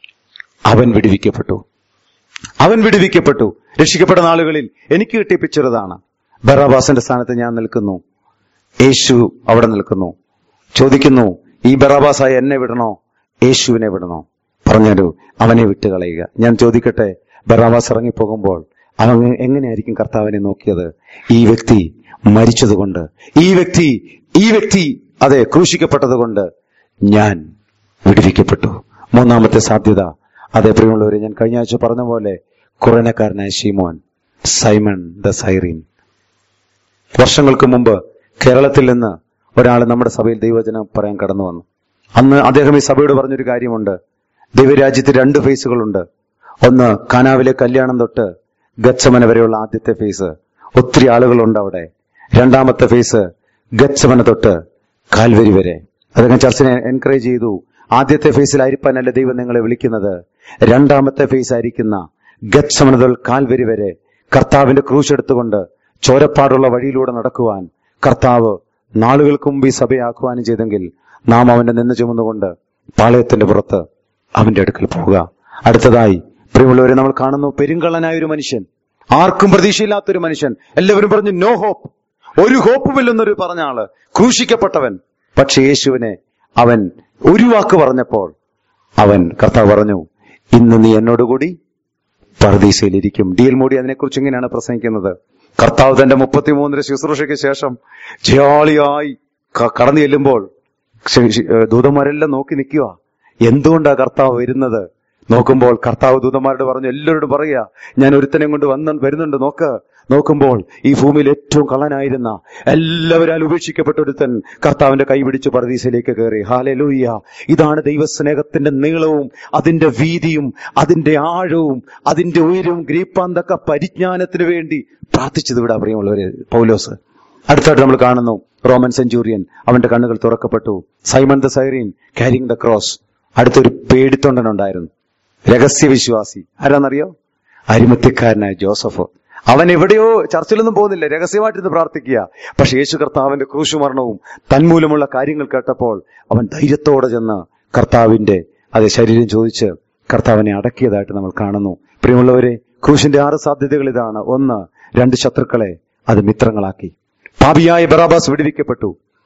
അവൻ വിടുവിക്കപ്പെട്ടു അവൻ വിടുവിക്കപ്പെട്ടു രക്ഷിക്കപ്പെട്ട നാളുകളിൽ എനിക്ക് കിട്ടിയ പിക്ചർ ഇതാണ് ബറാബാസിന്റെ സ്ഥാനത്ത് ഞാൻ നിൽക്കുന്നു യേശു അവിടെ നിൽക്കുന്നു ചോദിക്കുന്നു ഈ ബറാബാസായ എന്നെ വിടണോ യേശുവിനെ വിടണോ പറഞ്ഞാലോ അവനെ വിട്ടുകളയുക ഞാൻ ചോദിക്കട്ടെ ബറാബാസ് ഇറങ്ങിപ്പോകുമ്പോൾ അവൻ എങ്ങനെയായിരിക്കും കർത്താവിനെ നോക്കിയത് ഈ വ്യക്തി മരിച്ചതുകൊണ്ട് ഈ വ്യക്തി ഈ വ്യക്തി അതെ ക്രൂശിക്കപ്പെട്ടത് കൊണ്ട് ഞാൻ വിടുവിക്കപ്പെട്ടു മൂന്നാമത്തെ സാധ്യത അതേ പ്രിയമുള്ളവരെ ഞാൻ കഴിഞ്ഞ ആഴ്ച പറഞ്ഞ പോലെ കുറനക്കാരനായ ഷീമോൻ സൈമൺ ദ സൈറീൻ വർഷങ്ങൾക്ക് മുമ്പ് കേരളത്തിൽ നിന്ന് ഒരാൾ നമ്മുടെ സഭയിൽ ദൈവവചനം പറയാൻ കടന്നു വന്നു അന്ന് അദ്ദേഹം ഈ സഭയോട് പറഞ്ഞൊരു കാര്യമുണ്ട് ദൈവരാജ്യത്ത് രണ്ട് ഫേസുകളുണ്ട് ഒന്ന് കാനാവിലെ കല്യാണം തൊട്ട് ഗച്ഛമന വരെയുള്ള ആദ്യത്തെ ഫേസ് ഒത്തിരി ആളുകളുണ്ട് അവിടെ രണ്ടാമത്തെ ഫേസ് ഗച്ഛമന തൊട്ട് കാൽവരി വരെ അദ്ദേഹം ചർച്ചിനെ എൻകറേജ് ചെയ്തു ആദ്യത്തെ ഫേസിലായിരിക്കാനല്ല ദൈവം നിങ്ങളെ വിളിക്കുന്നത് രണ്ടാമത്തെ ഫേസ് ആയിരിക്കുന്ന ഗച്ഛമന തൊൽ കാൽവരി വരെ കർത്താവിന്റെ ക്രൂശ് എടുത്തുകൊണ്ട് ചോരപ്പാടുള്ള വഴിയിലൂടെ നടക്കുവാൻ കർത്താവ് നാളുകൾക്ക് മുമ്പ് ഈ സഭയാക്കുവാനും ചെയ്തെങ്കിൽ നാം അവന്റെ നിന്ന് ചുമന്നുകൊണ്ട് പാളയത്തിന്റെ പുറത്ത് അവന്റെ അടുക്കൽ പോവുക അടുത്തതായി പ്രിയമുള്ളവരെ നമ്മൾ കാണുന്നു പെരുങ്കള്ളനായ ഒരു മനുഷ്യൻ ആർക്കും പ്രതീക്ഷയില്ലാത്തൊരു മനുഷ്യൻ എല്ലാവരും പറഞ്ഞു നോ ഹോപ്പ് ഒരു ഹോപ്പുമില്ലെന്നൊരു പറഞ്ഞ ആള് ക്രൂശിക്കപ്പെട്ടവൻ പക്ഷെ യേശുവിനെ അവൻ ഒരു വാക്ക് പറഞ്ഞപ്പോൾ അവൻ കർത്താവ് പറഞ്ഞു ഇന്ന് നീ എന്നോടുകൂടി പർദീസയിലിരിക്കും ഡി എൽ മോഡി അതിനെക്കുറിച്ച് ഇങ്ങനെയാണ് പ്രസംഗിക്കുന്നത് കർത്താവ് തന്റെ മുപ്പത്തിമൂന്നര ശുശ്രൂഷയ്ക്ക് ശേഷം ജയാളിയായി ക- കടന്നു ചെല്ലുമ്പോൾ ശ- ശ- ഏഹ് ദൂതന്മാരെല്ലാം നോക്കി നിൽക്കുക എന്തുകൊണ്ടാ കർത്താവ് വരുന്നത് നോക്കുമ്പോൾ കർത്താവ് ദൂതന്മാരോട് പറഞ്ഞു എല്ലാവരോടും പറയുക ഞാൻ ഒരുത്തനെ കൊണ്ട് വന്ന് വരുന്നുണ്ട് നോക്ക് നോക്കുമ്പോൾ ഈ ഭൂമിയിൽ ഏറ്റവും കള്ളനായിരുന്ന എല്ലാവരാൽ ഉപേക്ഷിക്കപ്പെട്ട ഒരുത്തൻ കർത്താവിന്റെ കൈ പിടിച്ച് പർദീസയിലേക്ക് കയറി ഹാലെ ലൂയ്യ ഇതാണ് ദൈവസ്നേഹത്തിന്റെ നീളവും അതിന്റെ വീതിയും അതിന്റെ ആഴവും അതിന്റെ ഉയരവും ഗ്രീപ്പാന്തക്ക പരിജ്ഞാനത്തിന് വേണ്ടി പ്രാർത്ഥിച്ചത് ഇവിടെ പ്രിയമുള്ളവര് പൗലോസ് അടുത്തായിട്ട് നമ്മൾ കാണുന്നു റോമൻ സെഞ്ചൂറിയൻ അവന്റെ കണ്ണുകൾ തുറക്കപ്പെട്ടു Simon the Cyrene carrying the cross അടുത്തൊരു പേടിത്തൊണ്ടനുണ്ടായിരുന്നു രഹസ്യവിശ്വാസി ആരാന്നറിയോ അരിമത്യക്കാരനായ ജോസഫ് അവൻ എവിടെയോ ചർച്ചിലൊന്നും പോകുന്നില്ല രഹസ്യമായിട്ടിരുന്ന് പ്രാർത്ഥിക്കുക പക്ഷെ യേശു കർത്താവിന്റെ ക്രൂശുമരണവും തന്മൂലമുള്ള കാര്യങ്ങൾ കേട്ടപ്പോൾ അവൻ ധൈര്യത്തോടെ ചെന്ന് കർത്താവിന്റെ അത് ശരീരം ചോദിച്ച് കർത്താവിനെ അടക്കിയതായിട്ട് നമ്മൾ കാണുന്നു പ്രിയമുള്ളവരെ ക്രൂശിന്റെ ആറ് സാധ്യതകൾ ഇതാണ് ഒന്ന് രണ്ട് ശത്രുക്കളെ അത് മിത്രങ്ങളാക്കി പാപിയായ ബറാബാസ് വിടുവിക്കപ്പെട്ടു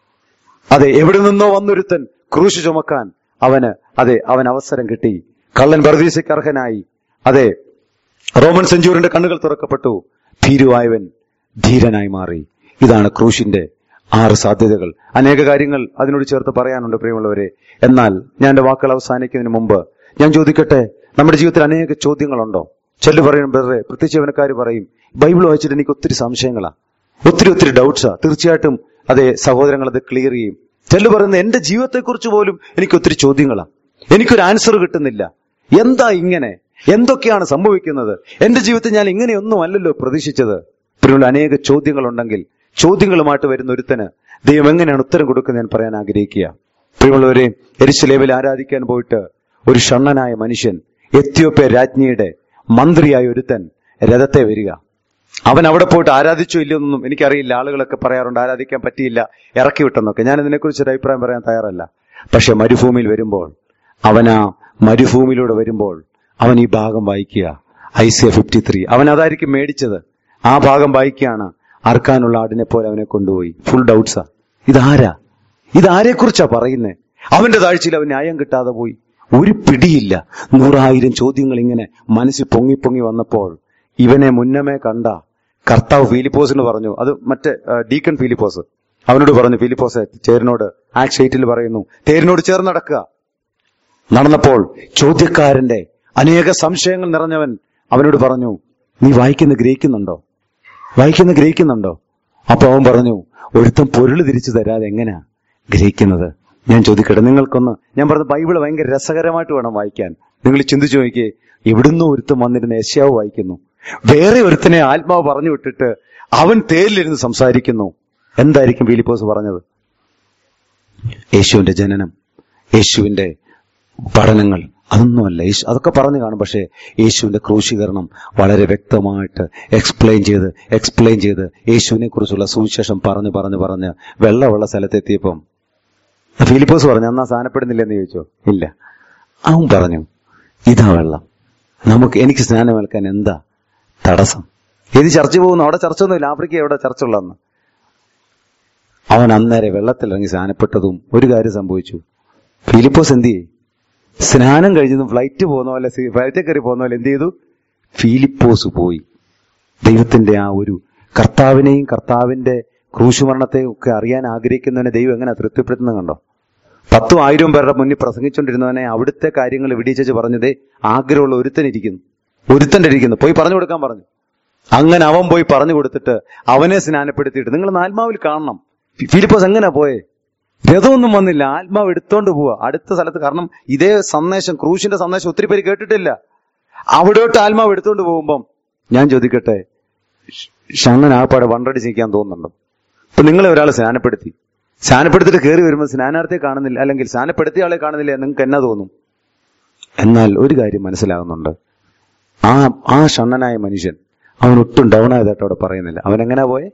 അതെ എവിടെ നിന്നോ വന്നൊരുത്തൻ ക്രൂശ് ചുമക്കാൻ അവന് അതെ അവൻ അവസരം കിട്ടി കള്ളൻ ബർദീസയ്ക്ക് അർഹനായി അതെ റോമൻ സെഞ്ചൂറിന്റെ കണ്ണുകൾ തുറക്കപ്പെട്ടു ഭീരുവായവൻ ധീരനായി മാറി ഇതാണ് ക്രൂശിന്റെ ആറ് സാധ്യതകൾ അനേക കാര്യങ്ങൾ അതിനോട് ചേർത്ത് പറയാനുണ്ട് പ്രിയമുള്ളവരെ എന്നാൽ ഞാൻ എന്റെ വാക്കുകൾ അവസാനിക്കുന്നതിന് മുമ്പ് ഞാൻ ചോദിക്കട്ടെ നമ്മുടെ ജീവിതത്തിൽ അനേക ചോദ്യങ്ങളുണ്ടോ ചെല്ലു പറയും ബ്രദറെ പ്രത്യേകിച്ച് യവനക്കാർ പറയും ബൈബിൾ വായിച്ചിട്ട് എനിക്ക് ഒത്തിരി സംശയങ്ങളാ ഒത്തിരി ഒത്തിരി ഡൗട്ട്സാ തീർച്ചയായിട്ടും അതെ സഹോദരങ്ങൾ അത് ക്ലിയർ ചെയ്യും ചെല്ലു പറയുന്നത് എന്റെ ജീവിതത്തെക്കുറിച്ച് പോലും എനിക്ക് ഒത്തിരി ചോദ്യങ്ങളാ എനിക്കൊരു ആൻസർ കിട്ടുന്നില്ല എന്താ ഇങ്ങനെ എന്തൊക്കെയാണ് സംഭവിക്കുന്നത് എന്റെ ജീവിതത്തിൽ ഞാൻ ഇങ്ങനെയൊന്നും അല്ലല്ലോ പ്രതീക്ഷിച്ചത് പ്രിയമുള്ള അനേക ചോദ്യങ്ങളുണ്ടെങ്കിൽ ചോദ്യങ്ങളുമായിട്ട് വരുന്ന ഒരുത്തന് ദൈവം എങ്ങനെയാണ് ഉത്തരം കൊടുക്കുന്നത് ഞാൻ പറയാൻ ആഗ്രഹിക്കുക പ്രിയമുള്ളവരെ എരിശിലേവിൽ ആരാധിക്കാൻ പോയിട്ട് ഒരു ഷണ്ണനായ മനുഷ്യൻ എത്യോപ്യ രാജ്ഞിയുടെ മന്ത്രിയായ ഒരുത്തൻ രഥത്തെ വരിക അവൻ അവിടെ പോയിട്ട് ആരാധിച്ചോ ഇല്ലയൊന്നും എനിക്കറിയില്ല ആളുകളൊക്കെ പറയാറുണ്ട് ആരാധിക്കാൻ പറ്റിയില്ല ഇറക്കി വിട്ടെന്നൊക്കെ ഞാൻ ഇതിനെക്കുറിച്ച് ഒരു അഭിപ്രായം പറയാൻ തയ്യാറല്ല പക്ഷെ മരുഭൂമിയിൽ വരുമ്പോൾ അവൻ ആ മരുഭൂമിയിലൂടെ വരുമ്പോൾ അവൻ ഈ ഭാഗം വായിക്കുക ഐ സി ഫിഫ്റ്റി ത്രീ അവൻ അതായിരിക്കും മേടിച്ചത് ആ ഭാഗം വായിക്കുകയാണ് അർക്കാനുള്ള ആടിനെ പോലെ അവനെ കൊണ്ടുപോയി ഫുൾ ഡൗട്ട്സാ ഇതാരാ ഇതാരെക്കുറിച്ചാ പറയുന്നേ അവന്റെ താഴ്ചയിൽ അവൻ ന്യായം കിട്ടാതെ പോയി ഒരു പിടിയില്ല നൂറായിരം ചോദ്യങ്ങൾ ഇങ്ങനെ മനസ്സിൽ പൊങ്ങി പൊങ്ങി വന്നപ്പോൾ ഇവനെ മുന്നമേ കണ്ട കർത്താവ് ഫിലിപ്പോസിന് പറഞ്ഞു അത് മറ്റേ ആ, ഡീക്കൺ ഫിലിപ്പോസ് അവനോട് പറഞ്ഞു ഫിലിപ്പോസ് ചേരനോട് ആക്ട് എയ്റ്റിൽ പറയുന്നു തേരിനോട് ചേർന്ന് നടക്കുക നടന്നപ്പോൾ ചോദ്യക്കാരന്റെ അനേക സംശയങ്ങൾ നിറഞ്ഞവൻ അവനോട് പറഞ്ഞു നീ വായിക്കുന്ന ഗ്രഹിക്കുന്നുണ്ടോ വായിക്കുന്ന ഗ്രഹിക്കുന്നുണ്ടോ അപ്പൊ അവൻ പറഞ്ഞു ഒരുത്തം പൊരുള് തിരിച്ചു തരാതെ എങ്ങനെയാ ഗ്രഹിക്കുന്നത് ഞാൻ ചോദിക്കട്ടെ നിങ്ങൾക്കൊന്ന് ഞാൻ പറഞ്ഞ ബൈബിള് ഭയങ്കര രസകരമായിട്ട് വേണം വായിക്കാൻ നിങ്ങൾ ചിന്തിച്ചു നോക്കിയേ എവിടുന്നോ ഒരുത്തം വന്നിരുന്ന യശ്യാവ് വായിക്കുന്നു വേറെ ഒരുത്തനെ ആത്മാവ് പറഞ്ഞു വിട്ടിട്ട് അവൻ തേരിലിരുന്ന് സംസാരിക്കുന്നു എന്തായിരിക്കും ഫിലിപ്പോസ് പറഞ്ഞത് യേശുവിന്റെ ജനനം യേശുവിന്റെ പഠനങ്ങൾ അതൊന്നുമല്ല യേശു അതൊക്കെ പറഞ്ഞു കാണും പക്ഷേ യേശുവിന്റെ ക്രൂശീകരണം വളരെ വ്യക്തമായിട്ട് എക്സ്പ്ലെയിൻ ചെയ്ത് എക്സ്പ്ലെയിൻ ചെയ്ത് യേശുവിനെ കുറിച്ചുള്ള സുവിശേഷം പറഞ്ഞു പറഞ്ഞു പറഞ്ഞ് വെള്ളമുള്ള സ്ഥലത്തെത്തിയപ്പം ഫിലിപ്പോസ് പറഞ്ഞു അന്നാ സ്ഥാനപ്പെടുന്നില്ലെന്ന് ചോദിച്ചോ ഇല്ല അവൻ പറഞ്ഞു ഇതാ വെള്ളം നമുക്ക് എനിക്ക് സ്നാനമേൽക്കാൻ എന്താ തടസ്സം ഏത് ചർച്ച പോകുന്നു അവിടെ ചർച്ച ഒന്നുമില്ല ആഫ്രിക്ക എവിടെ ചർച്ച ഉള്ളതെന്ന് അവൻ അന്നേരം വെള്ളത്തിലിറങ്ങി സ്നാനപ്പെട്ടതും ഒരു കാര്യം സംഭവിച്ചു ഫിലിപ്പോസ് എന്ത് ചെയ്യും സ്നാനം കഴിഞ്ഞതും ഫ്ലൈറ്റ് പോകുന്ന പോലെ ഫ്ലൈറ്റിൽ കയറി പോകുന്ന പോലെ എന്ത് ചെയ്തു ഫിലിപ്പോസ് പോയി ദൈവത്തിന്റെ ആ ഒരു കർത്താവിനെയും കർത്താവിന്റെ ക്രൂശുമരണത്തെയും ഒക്കെ അറിയാൻ ആഗ്രഹിക്കുന്നവനെ ദൈവം എങ്ങനെ തൃപ്തിപ്പെടുത്തുന്നത് കണ്ടോ പത്തും ആയിരവും പേരുടെ മുന്നിൽ പ്രസംഗിച്ചുകൊണ്ടിരുന്നവനെ അവിടുത്തെ കാര്യങ്ങൾ വിടിയിച്ചു പറഞ്ഞതേ ആഗ്രഹമുള്ള ഒരുത്തൻ ഇരിക്കുന്നു ഒരുത്തന്റെ ഇരിക്കുന്നു പോയി പറഞ്ഞു കൊടുക്കാൻ പറഞ്ഞു അങ്ങനെ അവൻ പോയി പറഞ്ഞു കൊടുത്തിട്ട് അവനെ സ്നാനപ്പെടുത്തിയിട്ട് നിങ്ങൾ ആത്മാവിൽ കാണണം ഫി- ഫിലിപ്പോസ് എങ്ങനെ പോയേ രഥമൊന്നും വന്നില്ല ആത്മാവ് എടുത്തോണ്ട് പോവാ അടുത്ത സ്ഥലത്ത് കാരണം ഇതേ സന്ദേശം ക്രൂശിന്റെ സന്ദേശം ഒത്തിരി പേര് കേട്ടിട്ടില്ല അവിടോട്ട് ആത്മാവ് എടുത്തോണ്ട് പോകുമ്പം ഞാൻ ചോദിക്കട്ടെ ഷണ്ണൻ ആപ്പാടെ വണ്ടടിച്ച് നിൽക്കാൻ തോന്നുന്നുണ്ടോ ഇപ്പൊ നിങ്ങളെ ഒരാൾ സ്നാനപ്പെടുത്തി സ്നാനപ്പെടുത്തിട്ട് കയറി വരുമ്പോൾ സ്നാനാർത്ഥിയെ കാണുന്നില്ല അല്ലെങ്കിൽ സ്നാനപ്പെടുത്തിയ ആളെ കാണുന്നില്ല നിങ്ങൾക്ക് എന്നാ തോന്നും എന്നാൽ ഒരു കാര്യം മനസ്സിലാകുന്നുണ്ട് ആ ആ ഷണ്ണനായ മനുഷ്യൻ അവൻ ഒട്ടും ഡൗൺ ആയതായിട്ട് അവിടെ പറയുന്നില്ല അവൻ എങ്ങനെ പോയെ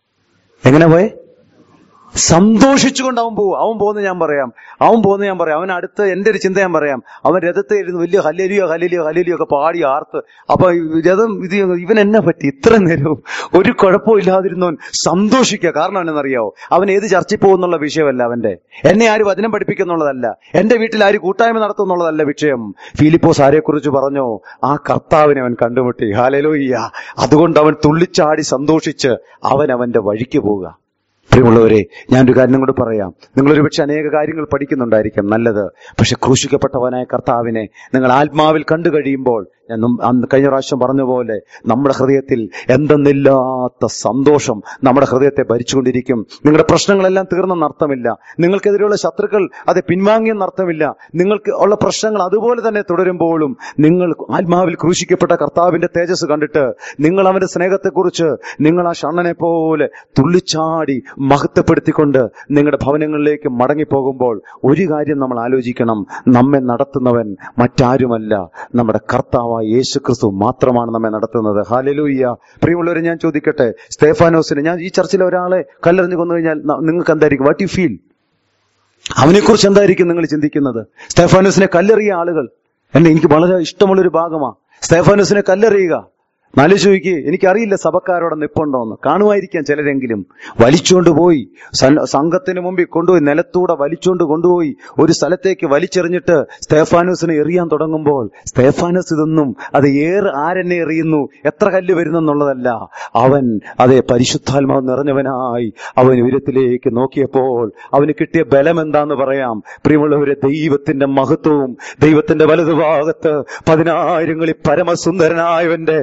എങ്ങനെ പോയെ സന്തോഷിച്ചുകൊണ്ട് അവൻ പോകും അവൻ പോകുന്ന ഞാൻ പറയാം അവൻ പോകുന്ന ഞാൻ പറയാം അവൻ അടുത്ത് എന്റെ ഒരു ചിന്ത ഞാൻ പറയാം അവൻ രഥത്തെ ഇരുന്ന് വലിയ ഹല്ലേലിയോ ഹല്ലേലിയോ ഹല്ലേലിയോ ഒക്കെ പാടി ആർത്ത് അപ്പൊ ഈ രഥം ഇത് ഇവൻ എന്നെ പറ്റി ഇത്ര നേരവും ഒരു കുഴപ്പവും ഇല്ലാതിരുന്നവൻ സന്തോഷിക്കുക കാരണം എന്നറിയാവോ അവൻ ഏത് ചർച്ചയിൽ പോകുന്നുള്ള വിഷയമല്ല അവന്റെ എന്നെ ആര് വചനം പഠിപ്പിക്കുന്നുള്ളതല്ല എന്റെ വീട്ടിൽ ആര് കൂട്ടായ്മ നടത്തുന്നുള്ളതല്ല വിഷയം ഫിലിപ്പോസ് ആരെക്കുറിച്ച് പറഞ്ഞോ ആ കർത്താവിനെ അവൻ കണ്ടുമുട്ടി ഹാലലോയ്യ അതുകൊണ്ട് അവൻ തുള്ളിച്ചാടി സന്തോഷിച്ച് അവൻ അവന്റെ വഴിക്ക് പോവുക പ്രിയമുള്ളവരെ ഞാനൊരു കാര്യം കൂടെ പറയാം നിങ്ങൾ ഒരുപക്ഷെ അനേക കാര്യങ്ങൾ പഠിക്കുന്നുണ്ടായിരിക്കാം നല്ലത് പക്ഷെ ക്രൂശിക്കപ്പെട്ടവനായ കർത്താവിനെ നിങ്ങൾ ആത്മാവിൽ കണ്ടു കഴിയുമ്പോൾ ഞാൻ മുമ്പ് അന്ന് കഴിഞ്ഞ പ്രാവശ്യം പറഞ്ഞ പോലെ നമ്മുടെ ഹൃദയത്തിൽ എന്തെന്നില്ലാത്ത സന്തോഷം നമ്മുടെ ഹൃദയത്തെ ഭരിച്ചുകൊണ്ടിരിക്കും നിങ്ങളുടെ പ്രശ്നങ്ങളെല്ലാം തീർന്നെന്ന് അർത്ഥമില്ല നിങ്ങൾക്കെതിരെയുള്ള ശത്രുക്കൾ അത് പിൻവാങ്ങിയെന്ന് അർത്ഥമില്ല നിങ്ങൾക്ക് ഉള്ള പ്രശ്നങ്ങൾ അതുപോലെ തന്നെ തുടരുമ്പോഴും നിങ്ങൾ ആത്മാവിൽ ക്രൂശിക്കപ്പെട്ട കർത്താവിന്റെ തേജസ് കണ്ടിട്ട് നിങ്ങൾ അവന്റെ സ്നേഹത്തെക്കുറിച്ച് നിങ്ങൾ ആ ഷണ്ണനെ പോലെ തുള്ളിച്ചാടി മഹത്വപ്പെടുത്തിക്കൊണ്ട് നിങ്ങളുടെ ഭവനങ്ങളിലേക്ക് മടങ്ങിപ്പോകുമ്പോൾ ഒരു കാര്യം നമ്മൾ ആലോചിക്കണം നമ്മെ നടത്തുന്നവൻ മറ്റാരുമല്ല നമ്മുടെ കർത്താവായ യേശു ക്രിസ്തു മാത്രമാണ് നമ്മെ നടത്തുന്നത് ഹാലലൂയ്യ പ്രിയമുള്ളവരെ ഞാൻ ചോദിക്കട്ടെ സ്തേഫാനോസിന് ഞാൻ ഈ ചർച്ചിൽ ഒരാളെ കല്ലെറിഞ്ഞു കൊന്നു കഴിഞ്ഞാൽ ന- നിങ്ങൾക്ക് എന്തായിരിക്കും വാട്ട് യു ഫീൽ അവനെക്കുറിച്ച് എന്തായിരിക്കും നിങ്ങൾ ചിന്തിക്കുന്നത് സ്തേഫാനോസിനെ കല്ലെറിയ ആളുകൾ എന്നെ എനിക്ക് വളരെ ഇഷ്ടമുള്ളൊരു ഭാഗമാ സ്തേഫാനോസിനെ കല്ലെറിയുക നാല് ചോദിക്ക് എനിക്കറിയില്ല സഭക്കാരോടെ നിപ്പുണ്ടോന്ന് കാണുമായിരിക്കാം ചിലരെങ്കിലും വലിച്ചുകൊണ്ട് പോയി സൻ- സംഘത്തിന് മുമ്പിൽ കൊണ്ടുപോയി നിലത്തൂടെ വലിച്ചുകൊണ്ട് കൊണ്ടുപോയി ഒരു സ്ഥലത്തേക്ക് വലിച്ചെറിഞ്ഞിട്ട് സ്തേഫാനോസിനെ എറിയാൻ തുടങ്ങുമ്പോൾ സ്തേഫാനോസ് ഇതൊന്നും അത് ഏറെ ആരെന്നെ എറിയുന്നു എത്ര കല്ല് വരുന്നെന്നുള്ളതല്ല അവൻ അതെ പരിശുദ്ധാത്മാവ് നിറഞ്ഞവനായി അവൻ ഉയരത്തിലേക്ക് നോക്കിയപ്പോൾ അവന് കിട്ടിയ ബലം എന്താന്ന് പറയാം പ്രിയമുള്ളവരെ ദൈവത്തിന്റെ മഹത്വവും ദൈവത്തിന്റെ വലതുഭാഗത്ത് പതിനായിരങ്ങളിൽ പരമസുന്ദരനായവന്റെ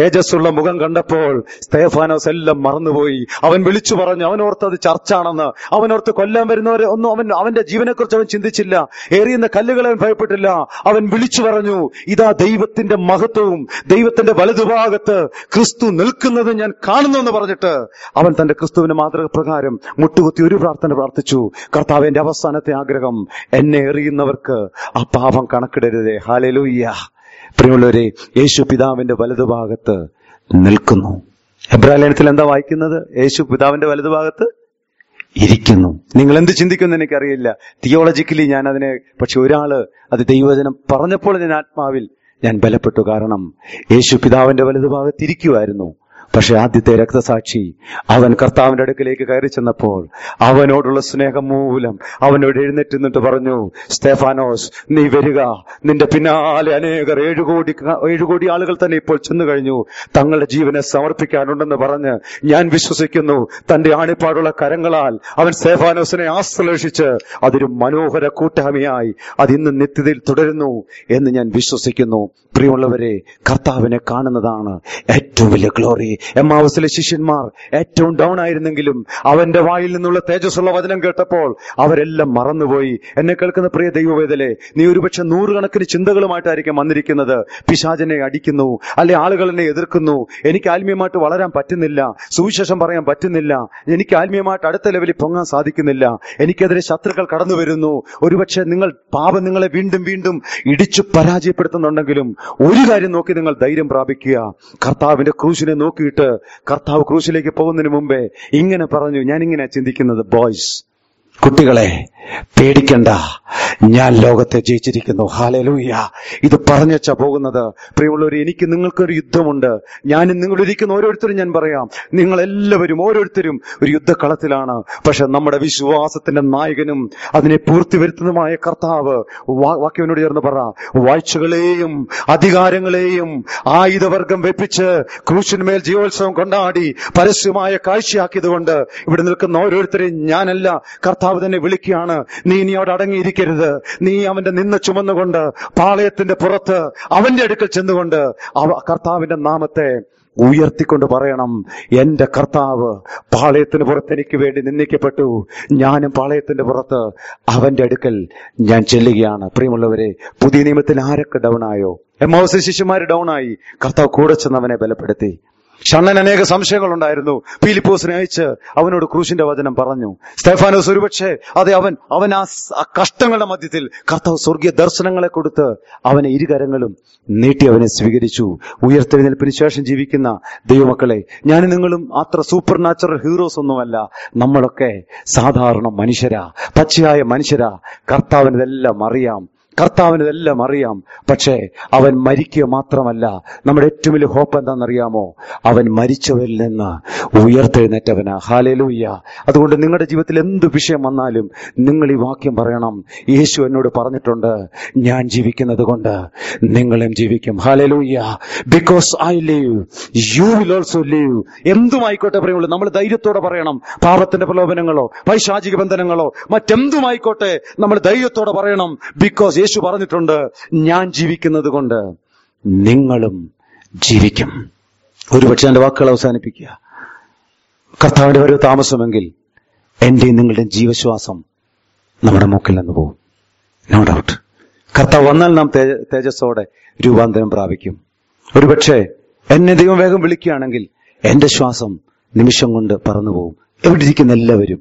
തേജസ്സുള്ള മുഖം കണ്ടപ്പോൾ സ്തേഫാനോസ് എല്ലാം മറന്നുപോയി അവൻ വിളിച്ചു പറഞ്ഞു അവനോർത്തത് ചർച്ചാണെന്ന് അവനോർത്ത് കൊല്ലാൻ വരുന്നവരെ ഒന്നും അവൻ അവന്റെ ജീവനെക്കുറിച്ച് അവൻ ചിന്തിച്ചില്ല എറിയുന്ന കല്ലുകളെ അവൻ ഭയപ്പെട്ടില്ല അവൻ വിളിച്ചു പറഞ്ഞു ഇതാ ദൈവത്തിന്റെ മഹത്വവും ദൈവത്തിന്റെ വലതുഭാഗത്ത് ക്രിസ്തു നിൽക്കുന്നത് ഞാൻ കാണുന്നു എന്ന് പറഞ്ഞിട്ട് അവൻ തന്റെ ക്രിസ്തുവിന്റെ മാതൃക പ്രകാരം മുട്ടുകുത്തി ഒരു പ്രാർത്ഥന പ്രാർത്ഥിച്ചു കർത്താവിന്റെ അവസാനത്തെ ആഗ്രഹം എന്നെ എറിയുന്നവർക്ക് ആ പാപം കണക്കിടരുതേ ഹാലലൂയ്യ പ്രിയമുള്ളവരെ യേശു പിതാവിന്റെ വലതുഭാഗത്ത് നിൽക്കുന്നു എബ്രാലേനത്തിൽ എന്താ വായിക്കുന്നത് യേശു പിതാവിന്റെ വലതുഭാഗത്ത് ഇരിക്കുന്നു നിങ്ങൾ എന്ത് ചിന്തിക്കുമെന്ന് എനിക്കറിയില്ല തിയോളജിക്കലി ഞാൻ അതിനെ പക്ഷെ ഒരാള് അത് ദൈവവചനം പറഞ്ഞപ്പോൾ ഞാൻ ആത്മാവിൽ ഞാൻ ബലപ്പെട്ടു കാരണം യേശു പിതാവിന്റെ വലതുഭാഗത്ത് ഇരിക്കുമായിരുന്നു പക്ഷെ ആദ്യത്തെ രക്തസാക്ഷി അവൻ കർത്താവിന്റെ അടുക്കലേക്ക് കയറി ചെന്നപ്പോൾ അവനോടുള്ള സ്നേഹം മൂലം അവനോട് എഴുന്നേറ്റ് നിന്നിട്ട് പറഞ്ഞു സ്റ്റെഫാനോസ് നീ വരിക നിന്റെ പിന്നാലെ അനേകർ ഏഴു കോടി ഏഴു കോടി ആളുകൾ തന്നെ ഇപ്പോൾ ചെന്നു കഴിഞ്ഞു തങ്ങളുടെ ജീവനെ സമർപ്പിക്കാനുണ്ടെന്ന് പറഞ്ഞ് ഞാൻ വിശ്വസിക്കുന്നു തന്റെ ആണിപ്പാടുള്ള കരങ്ങളാൽ അവൻ സ്റ്റെഫാനോസിനെ ആശ്ലേഷിച്ച് അതൊരു മനോഹര കൂട്ടായ്മയായി അത് ഇന്ന് നിത്യതയിൽ തുടരുന്നു എന്ന് ഞാൻ വിശ്വസിക്കുന്നു പ്രിയമുള്ളവരെ കർത്താവിനെ കാണുന്നതാണ് ഏറ്റവും വലിയ ഗ്ലോറി എമ്മാവസിലെ ശിഷ്യന്മാർ ഏറ്റവും ഡൗൺ ആയിരുന്നെങ്കിലും അവന്റെ വായിൽ നിന്നുള്ള തേജസ്സുള്ള വചനം കേട്ടപ്പോൾ അവരെല്ലാം മറന്നുപോയി എന്നെ കേൾക്കുന്ന പ്രിയ ദൈവവേദലെ നീ ഒരുപക്ഷെ നൂറുകണക്കിന് ചിന്തകളുമായിട്ടായിരിക്കും വന്നിരിക്കുന്നത് പിശാചനെ അടിക്കുന്നു അല്ലെ ആളുകൾ എന്നെ എതിർക്കുന്നു എനിക്ക് ആത്മീയമായിട്ട് വളരാൻ പറ്റുന്നില്ല സുവിശേഷം പറയാൻ പറ്റുന്നില്ല എനിക്ക് ആത്മീയമായിട്ട് അടുത്ത ലെവലിൽ പൊങ്ങാൻ സാധിക്കുന്നില്ല എനിക്കെതിരെ ശത്രുക്കൾ കടന്നു വരുന്നു ഒരുപക്ഷെ നിങ്ങൾ പാപം നിങ്ങളെ വീണ്ടും വീണ്ടും ഇടിച്ചു പരാജയപ്പെടുത്തുന്നുണ്ടെങ്കിലും ഒരു കാര്യം നോക്കി നിങ്ങൾ ധൈര്യം പ്രാപിക്കുക കർത്താവിന്റെ ക്രൂശിനെ നോക്കിയിട്ട് കർത്താവ് ക്രൂശിലേക്ക് പോകുന്നതിന് മുമ്പേ ഇങ്ങനെ പറഞ്ഞു ഞാൻ ഇങ്ങനെ ചിന്തിക്കുന്നത് ബോയ്സ് കുട്ടികളെ പേടിക്കണ്ട ഞാൻ ലോകത്തെ ജയിച്ചിരിക്കുന്നു ഹാലലൂയ ഇത് പറഞ്ഞച്ചാ പോകുന്നത് പ്രിയമുള്ളവർ എനിക്ക് നിങ്ങൾക്കൊരു യുദ്ധമുണ്ട് ഞാൻ നിങ്ങളിരിക്കുന്ന ഓരോരുത്തരും ഞാൻ പറയാം നിങ്ങൾ എല്ലാവരും ഓരോരുത്തരും ഒരു യുദ്ധക്കളത്തിലാണ് പക്ഷെ നമ്മുടെ വിശ്വാസത്തിന്റെ നായകനും അതിനെ പൂർത്തി വരുത്തുന്നതുമായ കർത്താവ് വാ- വാക്യവനോട് ചേർന്ന് പറ വാഴ്ചകളെയും അധികാരങ്ങളെയും ആയുധവർഗം വെപ്പിച്ച് ക്രൂശിന്മേൽ ജീവോത്സവം കൊണ്ടാടി പരസ്യമായ കാഴ്ചയാക്കിയതുകൊണ്ട് ഇവിടെ നിൽക്കുന്ന ഓരോരുത്തരെയും ഞാനല്ല കർത്താവ് തന്നെ വിളിക്കുകയാണ് നീ ഇനി അവിടെ അടങ്ങിയിരിക്കരുത് നീ അവന്റെ നിന്ന് ചുമന്നുകൊണ്ട് പാളയത്തിന്റെ പുറത്ത് അവന്റെ അടുക്കൽ ചെന്നുകൊണ്ട് അവ കർത്താവിന്റെ നാമത്തെ ഉയർത്തിക്കൊണ്ട് പറയണം എന്റെ കർത്താവ് പാളയത്തിന് പുറത്ത് എനിക്ക് വേണ്ടി നിന്ദിക്കപ്പെട്ടു ഞാനും പാളയത്തിന്റെ പുറത്ത് അവന്റെ അടുക്കൽ ഞാൻ ചെല്ലുകയാണ് പ്രിയമുള്ളവരെ പുതിയ നിയമത്തിൽ ആരൊക്കെ ഡൗൺ ആയോ എമ്മോസ് ശിശുമാര് ഡൗൺ ആയി കർത്താവ് കൂടെ ചെന്നവനെ ബലപ്പെടുത്തി ഷണ്ണൻ അനേക സംശയങ്ങളുണ്ടായിരുന്നു പീലിപ്പോസിനെ അയച്ച് അവനോട് ക്രൂശിന്റെ വചനം പറഞ്ഞു സ്തേഫാനോസ് ഒരുപക്ഷെ അതെ അവൻ അവൻ ആ സ്- ആ കഷ്ടങ്ങളുടെ മധ്യത്തിൽ കർത്താവ് സ്വർഗീയ ദർശനങ്ങളെ കൊടുത്ത് അവനെ ഇരുകരങ്ങളും നീട്ടി അവനെ സ്വീകരിച്ചു ഉയർത്തെഴുന്നേൽപ്പിന് ശേഷം ജീവിക്കുന്ന ദൈവമക്കളെ ഞാൻ നിങ്ങളും അത്ര സൂപ്പർ നാച്ചുറൽ ഹീറോസ് ഒന്നുമല്ല നമ്മളൊക്കെ സാധാരണ മനുഷ്യരാ പച്ചയായ മനുഷ്യരാ കർത്താവിനിതെല്ലാം അറിയാം കർത്താവിന് ഇതെല്ലാം അറിയാം പക്ഷേ അവൻ മരിക്കുക മാത്രമല്ല നമ്മുടെ ഏറ്റവും വലിയ ഹോപ്പ് എന്താണെന്നറിയാമോ അവൻ മരിച്ചവരിൽ നിന്ന് ഉയർത്തെഴുന്നേറ്റവനാ ഹാലേലൂയ്യ അതുകൊണ്ട് നിങ്ങളുടെ ജീവിതത്തിൽ എന്ത് വിഷയം വന്നാലും നിങ്ങൾ ഈ വാക്യം പറയണം യേശു എന്നോട് പറഞ്ഞിട്ടുണ്ട് ഞാൻ ജീവിക്കുന്നത് കൊണ്ട് നിങ്ങളും ജീവിക്കും hallelujah because I live you will also live എന്തുമായിക്കോട്ടെ പറയുള്ളൂ നമ്മൾ ധൈര്യത്തോടെ പറയണം പാപത്തിന്റെ പ്രലോഭനങ്ങളോ പൈശാചിക ബന്ധനങ്ങളോ മറ്റെന്തുമായിക്കോട്ടെ നമ്മൾ ധൈര്യത്തോടെ പറയണം ബിക്കോസ് യേശു പറഞ്ഞിട്ടുണ്ട് ഞാൻ ജീവിക്കുന്നത് കൊണ്ട് നിങ്ങളും ജീവിക്കും ഒരുപക്ഷെ എന്റെ വാക്കുകൾ അവസാനിപ്പിക്കുക കർത്താവിന്റെ വരവ് താമസമെങ്കിൽ എന്റെയും നിങ്ങളുടെയും ജീവശ്വാസം നമ്മുടെ മൂക്കിൽ നിന്ന് പോകും നോ ഡൗട്ട് കർത്താവ് വന്നാൽ നാം തേജ- തേജസ്സോടെ രൂപാന്തരം പ്രാപിക്കും ഒരുപക്ഷെ എന്നെ ദൈവം വേഗം വിളിക്കുകയാണെങ്കിൽ എന്റെ ശ്വാസം നിമിഷം കൊണ്ട് പറന്നു പോകും എവിടെ ഇരിക്കുന്ന എല്ലാവരും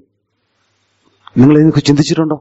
നിങ്ങൾ ഇതിനെക്കുറിച്ച് ചിന്തിച്ചിട്ടുണ്ടോ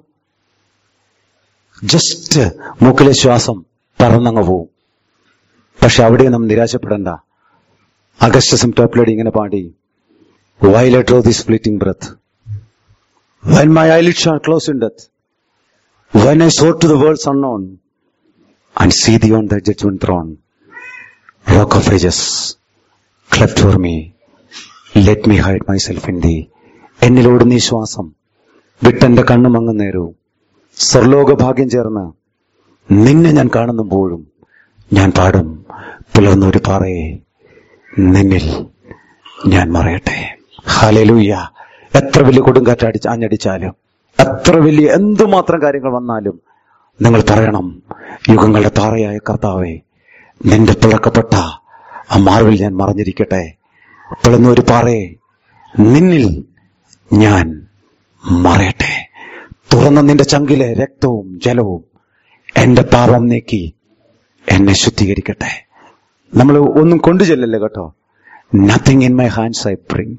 ജസ്റ്റ് മൂക്കിലെ ശ്വാസം പറന്നങ്ങ് പോവും പക്ഷെ അവിടെ നാം നിരാശപ്പെടണ്ട അഗസ്റ്റസും ടോപ്ലേഡ് ഇങ്ങനെ പാടി violet of the splitting breath when my eyelids are close in death when I soar to the worlds unknown and see thee on the judgement throne rock of ages cleft for me let me hide myself in thee എന്നിലോട് നീ ശ്വാസം വിട്ടെന്റെ കണ്ണു മങ്ങുന്നേരവും സ്വർലോക ഭാഗ്യം ചേർന്ന് നിന്നെ ഞാൻ കാണുമ്പോഴും ഞാൻ പാടും പുലർന്ന ഒരു പാറയെ നിന്നിൽ ഞാൻ മറയട്ടെ ഹാലലൂയ്യ എത്ര വലിയ കൊടുങ്കാറ്റടിച്ച് ആഞ്ഞടിച്ചാലും എത്ര വലിയ എന്തുമാത്രം കാര്യങ്ങൾ വന്നാലും നിങ്ങൾ പറയണം യുഗങ്ങളുടെ താറയായ കർത്താവെ നിന്റെ പിളക്കപ്പെട്ട ആ മാർവിൽ ഞാൻ മറഞ്ഞിരിക്കട്ടെ പിളർന്ന ഒരു പാറയെ നിന്നിൽ ഞാൻ മറയട്ടെ തുറന്ന നിന്റെ ചങ്കിലെ രക്തവും ജലവും എന്റെ പാപം നീക്കി എന്നെ ശുദ്ധീകരിക്കട്ടെ നമ്മൾ ഒന്നും കൊണ്ടു ചെല്ലല്ലേ കേട്ടോ nothing in my hands I bring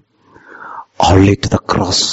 only to the cross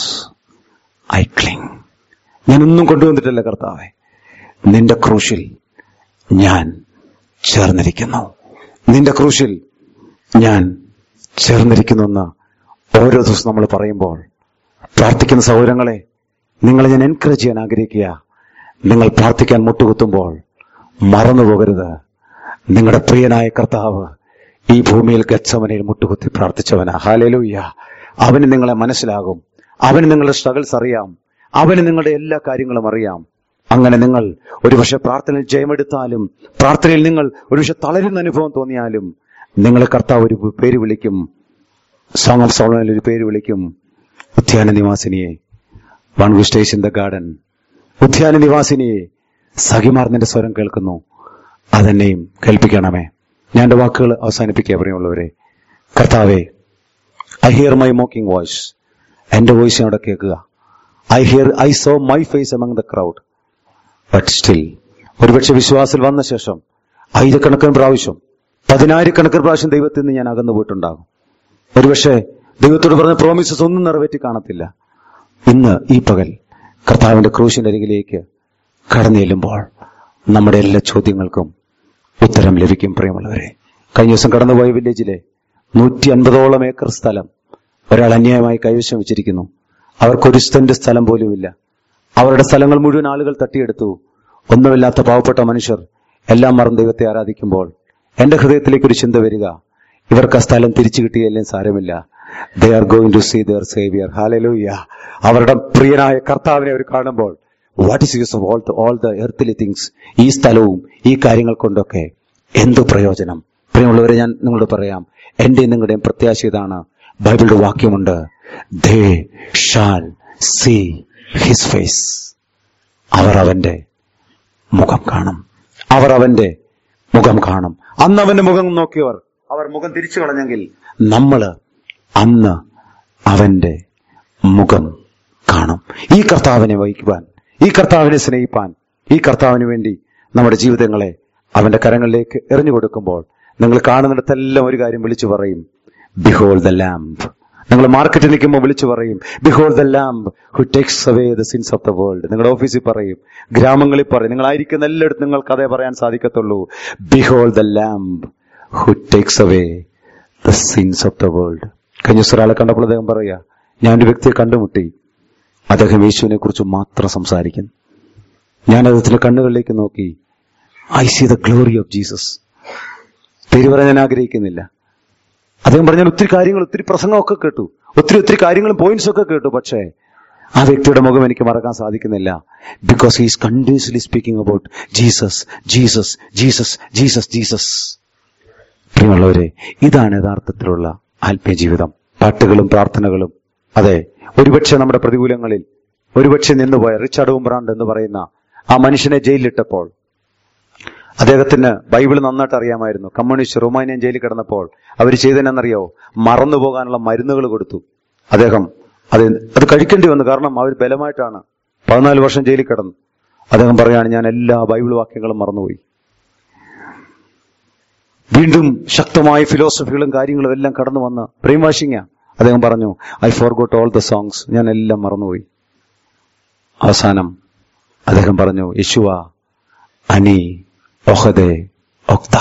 I cling ഞാനൊന്നും കൊണ്ടുവന്നിട്ടില്ല കർത്താവെ നിന്റെ ക്രൂശിൽ ഞാൻ ചേർന്നിരിക്കുന്നു നിന്റെ ക്രൂശിൽ ഞാൻ ചേർന്നിരിക്കുന്നു എന്ന് ഓരോ ദിവസം നമ്മൾ പറയുമ്പോൾ പ്രാർത്ഥിക്കുന്ന സൗകര്യങ്ങളെ നിങ്ങളെ ഞാൻ എൻകറേജ് ചെയ്യാൻ ആഗ്രഹിക്കുക നിങ്ങൾ പ്രാർത്ഥിക്കാൻ മുട്ടുകുത്തുമ്പോൾ മറന്നു പോകരുത് നിങ്ങളുടെ പ്രിയനായ കർത്താവ് ഈ ഭൂമിയിൽ ഗച്ഛമനയിൽ മുട്ടുകുത്തി പ്രാർത്ഥിച്ചവനാ ഹാലേലൂയ്യ അവന് നിങ്ങളെ മനസ്സിലാകും അവന് നിങ്ങളുടെ സ്ട്രഗിൾസ് അറിയാം അവന് നിങ്ങളുടെ എല്ലാ കാര്യങ്ങളും അറിയാം അങ്ങനെ നിങ്ങൾ ഒരുപക്ഷെ പ്രാർത്ഥനയിൽ ജയമെടുത്താലും പ്രാർത്ഥനയിൽ നിങ്ങൾ ഒരുപക്ഷെ തളരുന്ന അനുഭവം തോന്നിയാലും നിങ്ങളെ കർത്താവ് ഒരു പേര് വിളിക്കും സോങ് ഓഫ് സോളനിൽ ഒരു പേര് വിളിക്കും ഉദ്യാന നിവാസിനിയെ one we stays in the garden ഉദ്യാന നിവാസിനിയെ സഖിമാർ നിന്റെ സ്വരം കേൾക്കുന്നു അതെന്നെയും കേൾപ്പിക്കണമേ ഞാൻ എന്റെ വാക്കുകൾ അവസാനിപ്പിക്കുക പ്രിയമുള്ളവരെ കർത്താവെ I hear my mocking voice എന്റെ വോയിസ് അവിടെ കേൾക്കുക I hear I saw my face among the crowd but still ഒരുപക്ഷെ വിശ്വാസത്തിൽ വന്ന ശേഷം ആയിരക്കണക്കിന് പ്രാവശ്യം പതിനായിരക്കണക്കിന് പ്രാവശ്യം ദൈവത്തിൽ നിന്ന് ഞാൻ അകന്നു പോയിട്ടുണ്ടാകും ഒരുപക്ഷെ ദൈവത്തോട് പറഞ്ഞ പ്രോമിസസ് ഒന്നും നിറവേറ്റി കാണത്തില്ല ഇന്ന് ഈ പകൽ കർത്താവിന്റെ ക്രൂശിന്റെ അരികിലേക്ക് കടന്നു ചെല്ലുമ്പോൾ നമ്മുടെ എല്ലാ ചോദ്യങ്ങൾക്കും ഉത്തരം ലഭിക്കും പ്രിയമുള്ളവരെ കഴിഞ്ഞ ദിവസം കടന്നുപോയ വില്ലേജിലെ നൂറ്റി അൻപതോളം ഏക്കർ സ്ഥലം ഒരാൾ അന്യായമായി കൈവശം വെച്ചിരിക്കുന്നു അവർക്കൊരു സെന്റ് സ്ഥലം പോലുമില്ല അവരുടെ സ്ഥലങ്ങൾ മുഴുവൻ ആളുകൾ തട്ടിയെടുത്തു ഒന്നുമില്ലാത്ത പാവപ്പെട്ട മനുഷ്യർ എല്ലാം മറന്ന് ദൈവത്തെ ആരാധിക്കുമ്പോൾ എന്റെ ഹൃദയത്തിലേക്ക് ഒരു ചിന്ത വരിക ഇവർക്ക് ആ സ്ഥലം തിരിച്ചു കിട്ടിയല്ലേ സാരമില്ല they are going to see their saviour hallelujah അവരുടെ പ്രിയനായ കർത്താവിനെ അവർ കാണുമ്പോൾ what is use of all the all the earthly things ഈ സ്ഥലവും ഈ കാര്യങ്ങൾ കൊണ്ടൊക്കെ എന്ത് പ്രയോജനം പ്രിയമുള്ളവരെ ഞാൻ നിങ്ങളോട് പറയാം എന്റെയും നിങ്ങളുടെയും പ്രത്യാശ ഇതാണ് ബൈബിളിന്റെ വാക്യമുണ്ട് they shall see his face അവർ അവന്റെ മുഖം കാണും അവർ അവന്റെ മുഖം കാണും അന്ന് അവന്റെ മുഖം നോക്കിയവർ അവർ മുഖം തിരിച്ചു കളഞ്ഞെങ്കിൽ നമ്മള് അന്ന് അവന്റെ മുഖം കാണും ഈ കർത്താവിനെ വഹിക്കുവാൻ ഈ കർത്താവിനെ സ്നേഹിപ്പാൻ ഈ കർത്താവിന് വേണ്ടി നമ്മുടെ ജീവിതങ്ങളെ അവന്റെ കരങ്ങളിലേക്ക് എറിഞ്ഞു കൊടുക്കുമ്പോൾ നിങ്ങൾ കാണുന്നിടത്തെല്ലാം ഒരു കാര്യം വിളിച്ചു പറയും ബിഹോൾ ദ ലാംപ് നിങ്ങൾ മാർക്കറ്റിൽ നിൽക്കുമ്പോൾ വിളിച്ചു പറയും behold the lamb who takes away the sins of the world നിങ്ങളുടെ ഓഫീസിൽ പറയും ഗ്രാമങ്ങളിൽ പറയും നിങ്ങളായിരിക്കുന്ന എല്ലായിടത്തും നിങ്ങൾക്ക് അതേ പറയാൻ സാധിക്കത്തുള്ളൂ behold the lamb who takes away the sins of the world കഴിഞ്ഞ ദിവസം ഒരാളെ കണ്ടപ്പോൾ അദ്ദേഹം പറയുക ഞാൻ ഒരു വ്യക്തിയെ കണ്ടുമുട്ടി അദ്ദേഹം യേശുവിനെ കുറിച്ച് മാത്രം സംസാരിക്കുന്നു ഞാൻ അദ്ദേഹത്തിന്റെ കണ്ണുകളിലേക്ക് നോക്കി I see the glory of Jesus പേര് പറയാൻ ഞാൻ ആഗ്രഹിക്കുന്നില്ല അദ്ദേഹം പറഞ്ഞാൽ ഒത്തിരി കാര്യങ്ങൾ ഒത്തിരി പ്രസംഗമൊക്കെ കേട്ടു ഒത്തിരി ഒത്തിരി കാര്യങ്ങളും പോയിന്റ്സ് ഒക്കെ കേട്ടു പക്ഷേ ആ വ്യക്തിയുടെ മുഖം എനിക്ക് മറക്കാൻ സാധിക്കുന്നില്ല because he's continuously speaking about Jesus Jesus Jesus Jesus Jesus പ്രിയമുള്ളവരെ ഇതാണ് യഥാർത്ഥത്തിലുള്ള ആത്മീയ ജീവിതം പാട്ടുകളും പ്രാർത്ഥനകളും അതെ ഒരുപക്ഷെ നമ്മുടെ പ്രതികൂലങ്ങളിൽ ഒരുപക്ഷെ നിന്നുപോയ റിച്ചാർഡ് ഉംബ്രാണ്ട് എന്ന് പറയുന്ന ആ മനുഷ്യനെ ജയിലിലിട്ടപ്പോൾ അദ്ദേഹത്തിന് ബൈബിൾ നന്നായിട്ട് അറിയാമായിരുന്നു കമ്മ്യൂണിസ്റ്റ് റൊമാനിയൻ ജയിലിൽ കിടന്നപ്പോൾ അവർ ചെയ്തതെന്നറിയോ മറന്നു പോകാനുള്ള മരുന്നുകൾ കൊടുത്തു അദ്ദേഹം അത് അത് കഴിക്കേണ്ടി വന്നു കാരണം അവർ ബലമായിട്ടാണ് പതിനാല് വർഷം ജയിലിൽ കിടന്നു അദ്ദേഹം പറയാണ് ഞാൻ എല്ലാ ബൈബിൾ വാക്യങ്ങളും മറന്നുപോയി വീണ്ടും ശക്തമായ ഫിലോസഫികളും കാര്യങ്ങളും എല്ലാം കടന്നു വന്ന് ബ്രെയിൻ വാഷിംഗ് അദ്ദേഹം പറഞ്ഞു I forgot all the songs ഞാൻ എല്ലാം മറന്നുപോയി അവസാനം അദ്ദേഹം പറഞ്ഞു യശുവ അനി ഒഹദെ ഒക്ത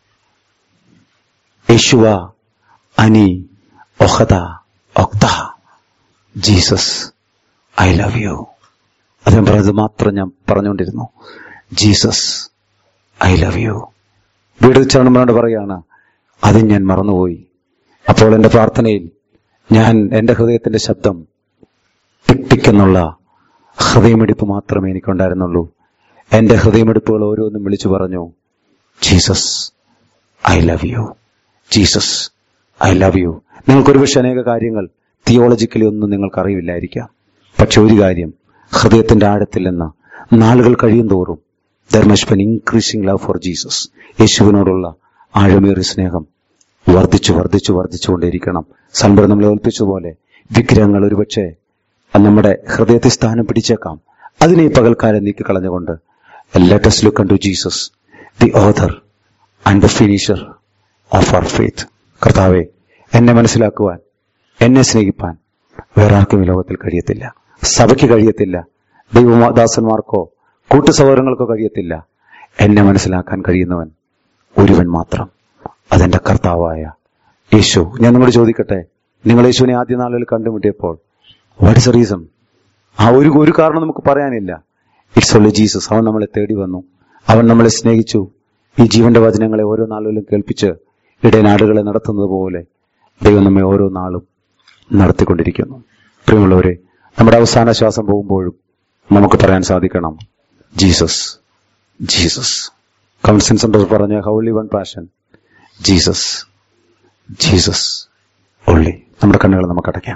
യശുവ അനി ഒഹദ ഒക്ത ജീസസ് ഐ ലവ് യു അദ്ദേഹം പറഞ്ഞത് മാത്രം ഞാൻ പറഞ്ഞുകൊണ്ടിരുന്നു ജീസസ് ഐ ലവ് യു വീട് ചരണമനോട് പറയാണ് അതും ഞാൻ മറന്നുപോയി അപ്പോൾ എന്റെ പ്രാർത്ഥനയിൽ ഞാൻ എന്റെ ഹൃദയത്തിന്റെ ശബ്ദം ടിക് ടിക് എന്നുള്ള ഹൃദയമിടിപ്പ് മാത്രമേ എനിക്കുണ്ടായിരുന്നുള്ളൂ എന്റെ ഹൃദയമിടിപ്പുകൾ ഓരോന്നും വിളിച്ചു പറഞ്ഞു Jesus I love you Jesus I love you നിങ്ങൾക്കൊരു പക്ഷെ അനേക കാര്യങ്ങൾ തിയോളജിക്കലി ഒന്നും നിങ്ങൾക്ക് അറിയില്ലായിരിക്കാം പക്ഷെ ഒരു കാര്യം ഹൃദയത്തിന്റെ ആഴത്തിൽ നിന്ന് നാളുകൾ കഴിയും തോറും there must be increasing love for Jesus യേശുവിനോടുള്ള ആഴമേറിയ സ്നേഹം വർദ്ധിച്ചു വർദ്ധിച്ചു വർദ്ധിച്ചുകൊണ്ടേയിരിക്കണം സൺബർ നമ്മളെ ഏൽപ്പിച്ചതുപോലെ വിഗ്രഹങ്ങൾ ഒരുപക്ഷെ അത് നമ്മുടെ ഹൃദയത്തിൽ സ്ഥാനം പിടിച്ചേക്കാം അതിനെ ഈ പകൽക്കാലം നീക്കിക്കളഞ്ഞുകൊണ്ട് let us look to Jesus the author and the finisher of our faith കർത്താവെ എന്നെ മനസ്സിലാക്കുവാൻ എന്നെ സ്നേഹിപ്പാൻ വേറെ ആർക്കും ഈ ലോകത്തിൽ കഴിയത്തില്ല സഭയ്ക്ക് കഴിയത്തില്ല ദൈവദാസന്മാർക്കോ കൂട്ടുസഹോദരങ്ങൾക്കോ കഴിയത്തില്ല എന്നെ മനസ്സിലാക്കാൻ കഴിയുന്നവൻ ഒരുവൻ മാത്രം അതെന്റെ കർത്താവായ യേശു ഞാൻ നിങ്ങളോട് ചോദിക്കട്ടെ നിങ്ങൾ യേശുവിനെ ആദ്യ നാളുകളിൽ കണ്ടുമുട്ടിയപ്പോൾ വാട്ട് ഇസ് റീസൺ ആ ഒരു ഒരു കാരണം നമുക്ക് പറയാനില്ല ഇറ്റ്സ് ഓൺലി ജീസസ് അവൻ നമ്മളെ തേടി വന്നു അവൻ നമ്മളെ സ്നേഹിച്ചു ഈ ജീവന്റെ വചനങ്ങളെ ഓരോ നാളുകളിലും കേൾപ്പിച്ച് ഇടയനാടുകളെ നടത്തുന്നത് പോലെ ദൈവം നമ്മെ ഓരോ നാളും നടത്തിക്കൊണ്ടിരിക്കുന്നു പ്രിയമുള്ളവരെ നമ്മുടെ അവസാന ശ്വാസം പോകുമ്പോഴും നമുക്ക് പറയാൻ സാധിക്കണം ജീസസ് ജീസസ് കൗൺസിൻ സെന്റർ പറഞ്ഞ holy one passion Jesus Jesus only നമ്മുടെ കണ്ണുകൾ നമുക്ക് അടയ്ക്കാം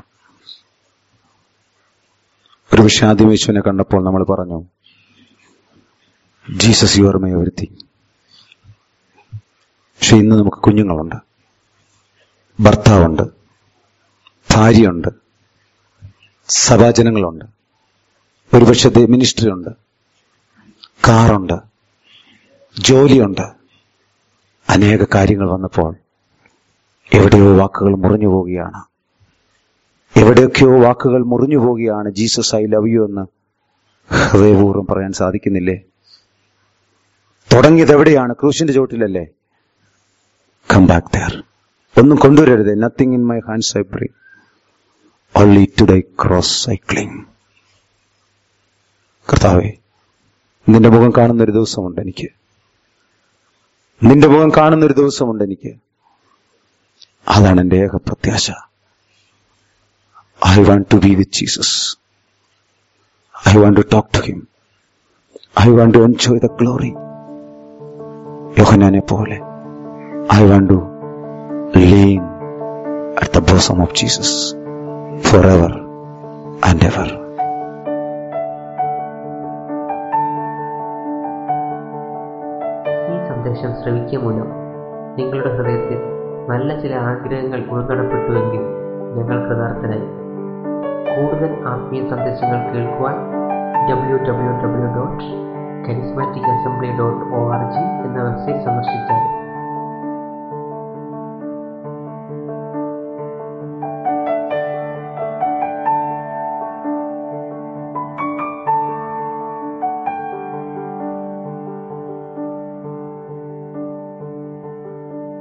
ഒരു വിഷയം ആദ്യം യേശുവിനെ കണ്ടപ്പോൾ നമ്മൾ പറഞ്ഞു ജീസസ് യുവർ മൈ എവരിത്തിങ് പക്ഷെ ഇന്ന് നമുക്ക് കുഞ്ഞുങ്ങളുണ്ട് ഭർത്താവുണ്ട് ഭാര്യയുണ്ട് സഭാജനങ്ങളുണ്ട് ഒരുപക്ഷെ മിനിസ്ട്രി ഉണ്ട് കാറുണ്ട് ജോലിയുണ്ട് അനേക കാര്യങ്ങൾ വന്നപ്പോൾ എവിടെയോ വാക്കുകൾ മുറിഞ്ഞു പോവുകയാണ് എവിടെയൊക്കെയോ വാക്കുകൾ മുറിഞ്ഞു പോവുകയാണ് ജീസസ് ഐ ലവ് യു എന്ന് ഹൃദയപൂർവ്വം പറയാൻ സാധിക്കുന്നില്ലേ തുടങ്ങിയത് എവിടെയാണ് ക്രൂശിന്റെ ചോട്ടിലല്ലേ കം ബാക്ക് ദർ ഒന്നും കൊണ്ടുവരരുത് nothing in my hands I bring only to thy cross I cling കർത്താവേ നിന്റെ മുഖം കാണുന്ന ഒരു ദിവസമുണ്ട് എനിക്ക് നിന്റെ മുഖം കാണുന്ന ഒരു ദിവസമുണ്ട് എനിക്ക് അതാണ് എന്റെ ഏക പ്രത്യാശ I want to be with Jesus I want to talk to him I want to enjoy the glory യോഹനാനെ പോലെ I want to lean at the bosom of Jesus forever and ever ഈ സന്ദേശം ശ്രവിക്കുക മൂലം നിങ്ങളുടെ ഹൃദയത്തിൽ നല്ല ചില ആഗ്രഹങ്ങൾ ഉൾക്കടപ്പെട്ടുവെങ്കിൽ ഞങ്ങൾ കൃതാർത്ഥനായി കൂടുതൽ ആത്മീയ സന്ദേശങ്ങൾ കേൾക്കുവാൻ W W W dot charismatic assembly dot O R G എന്ന വെബ്സൈറ്റ് സന്ദർശിച്ചാൽ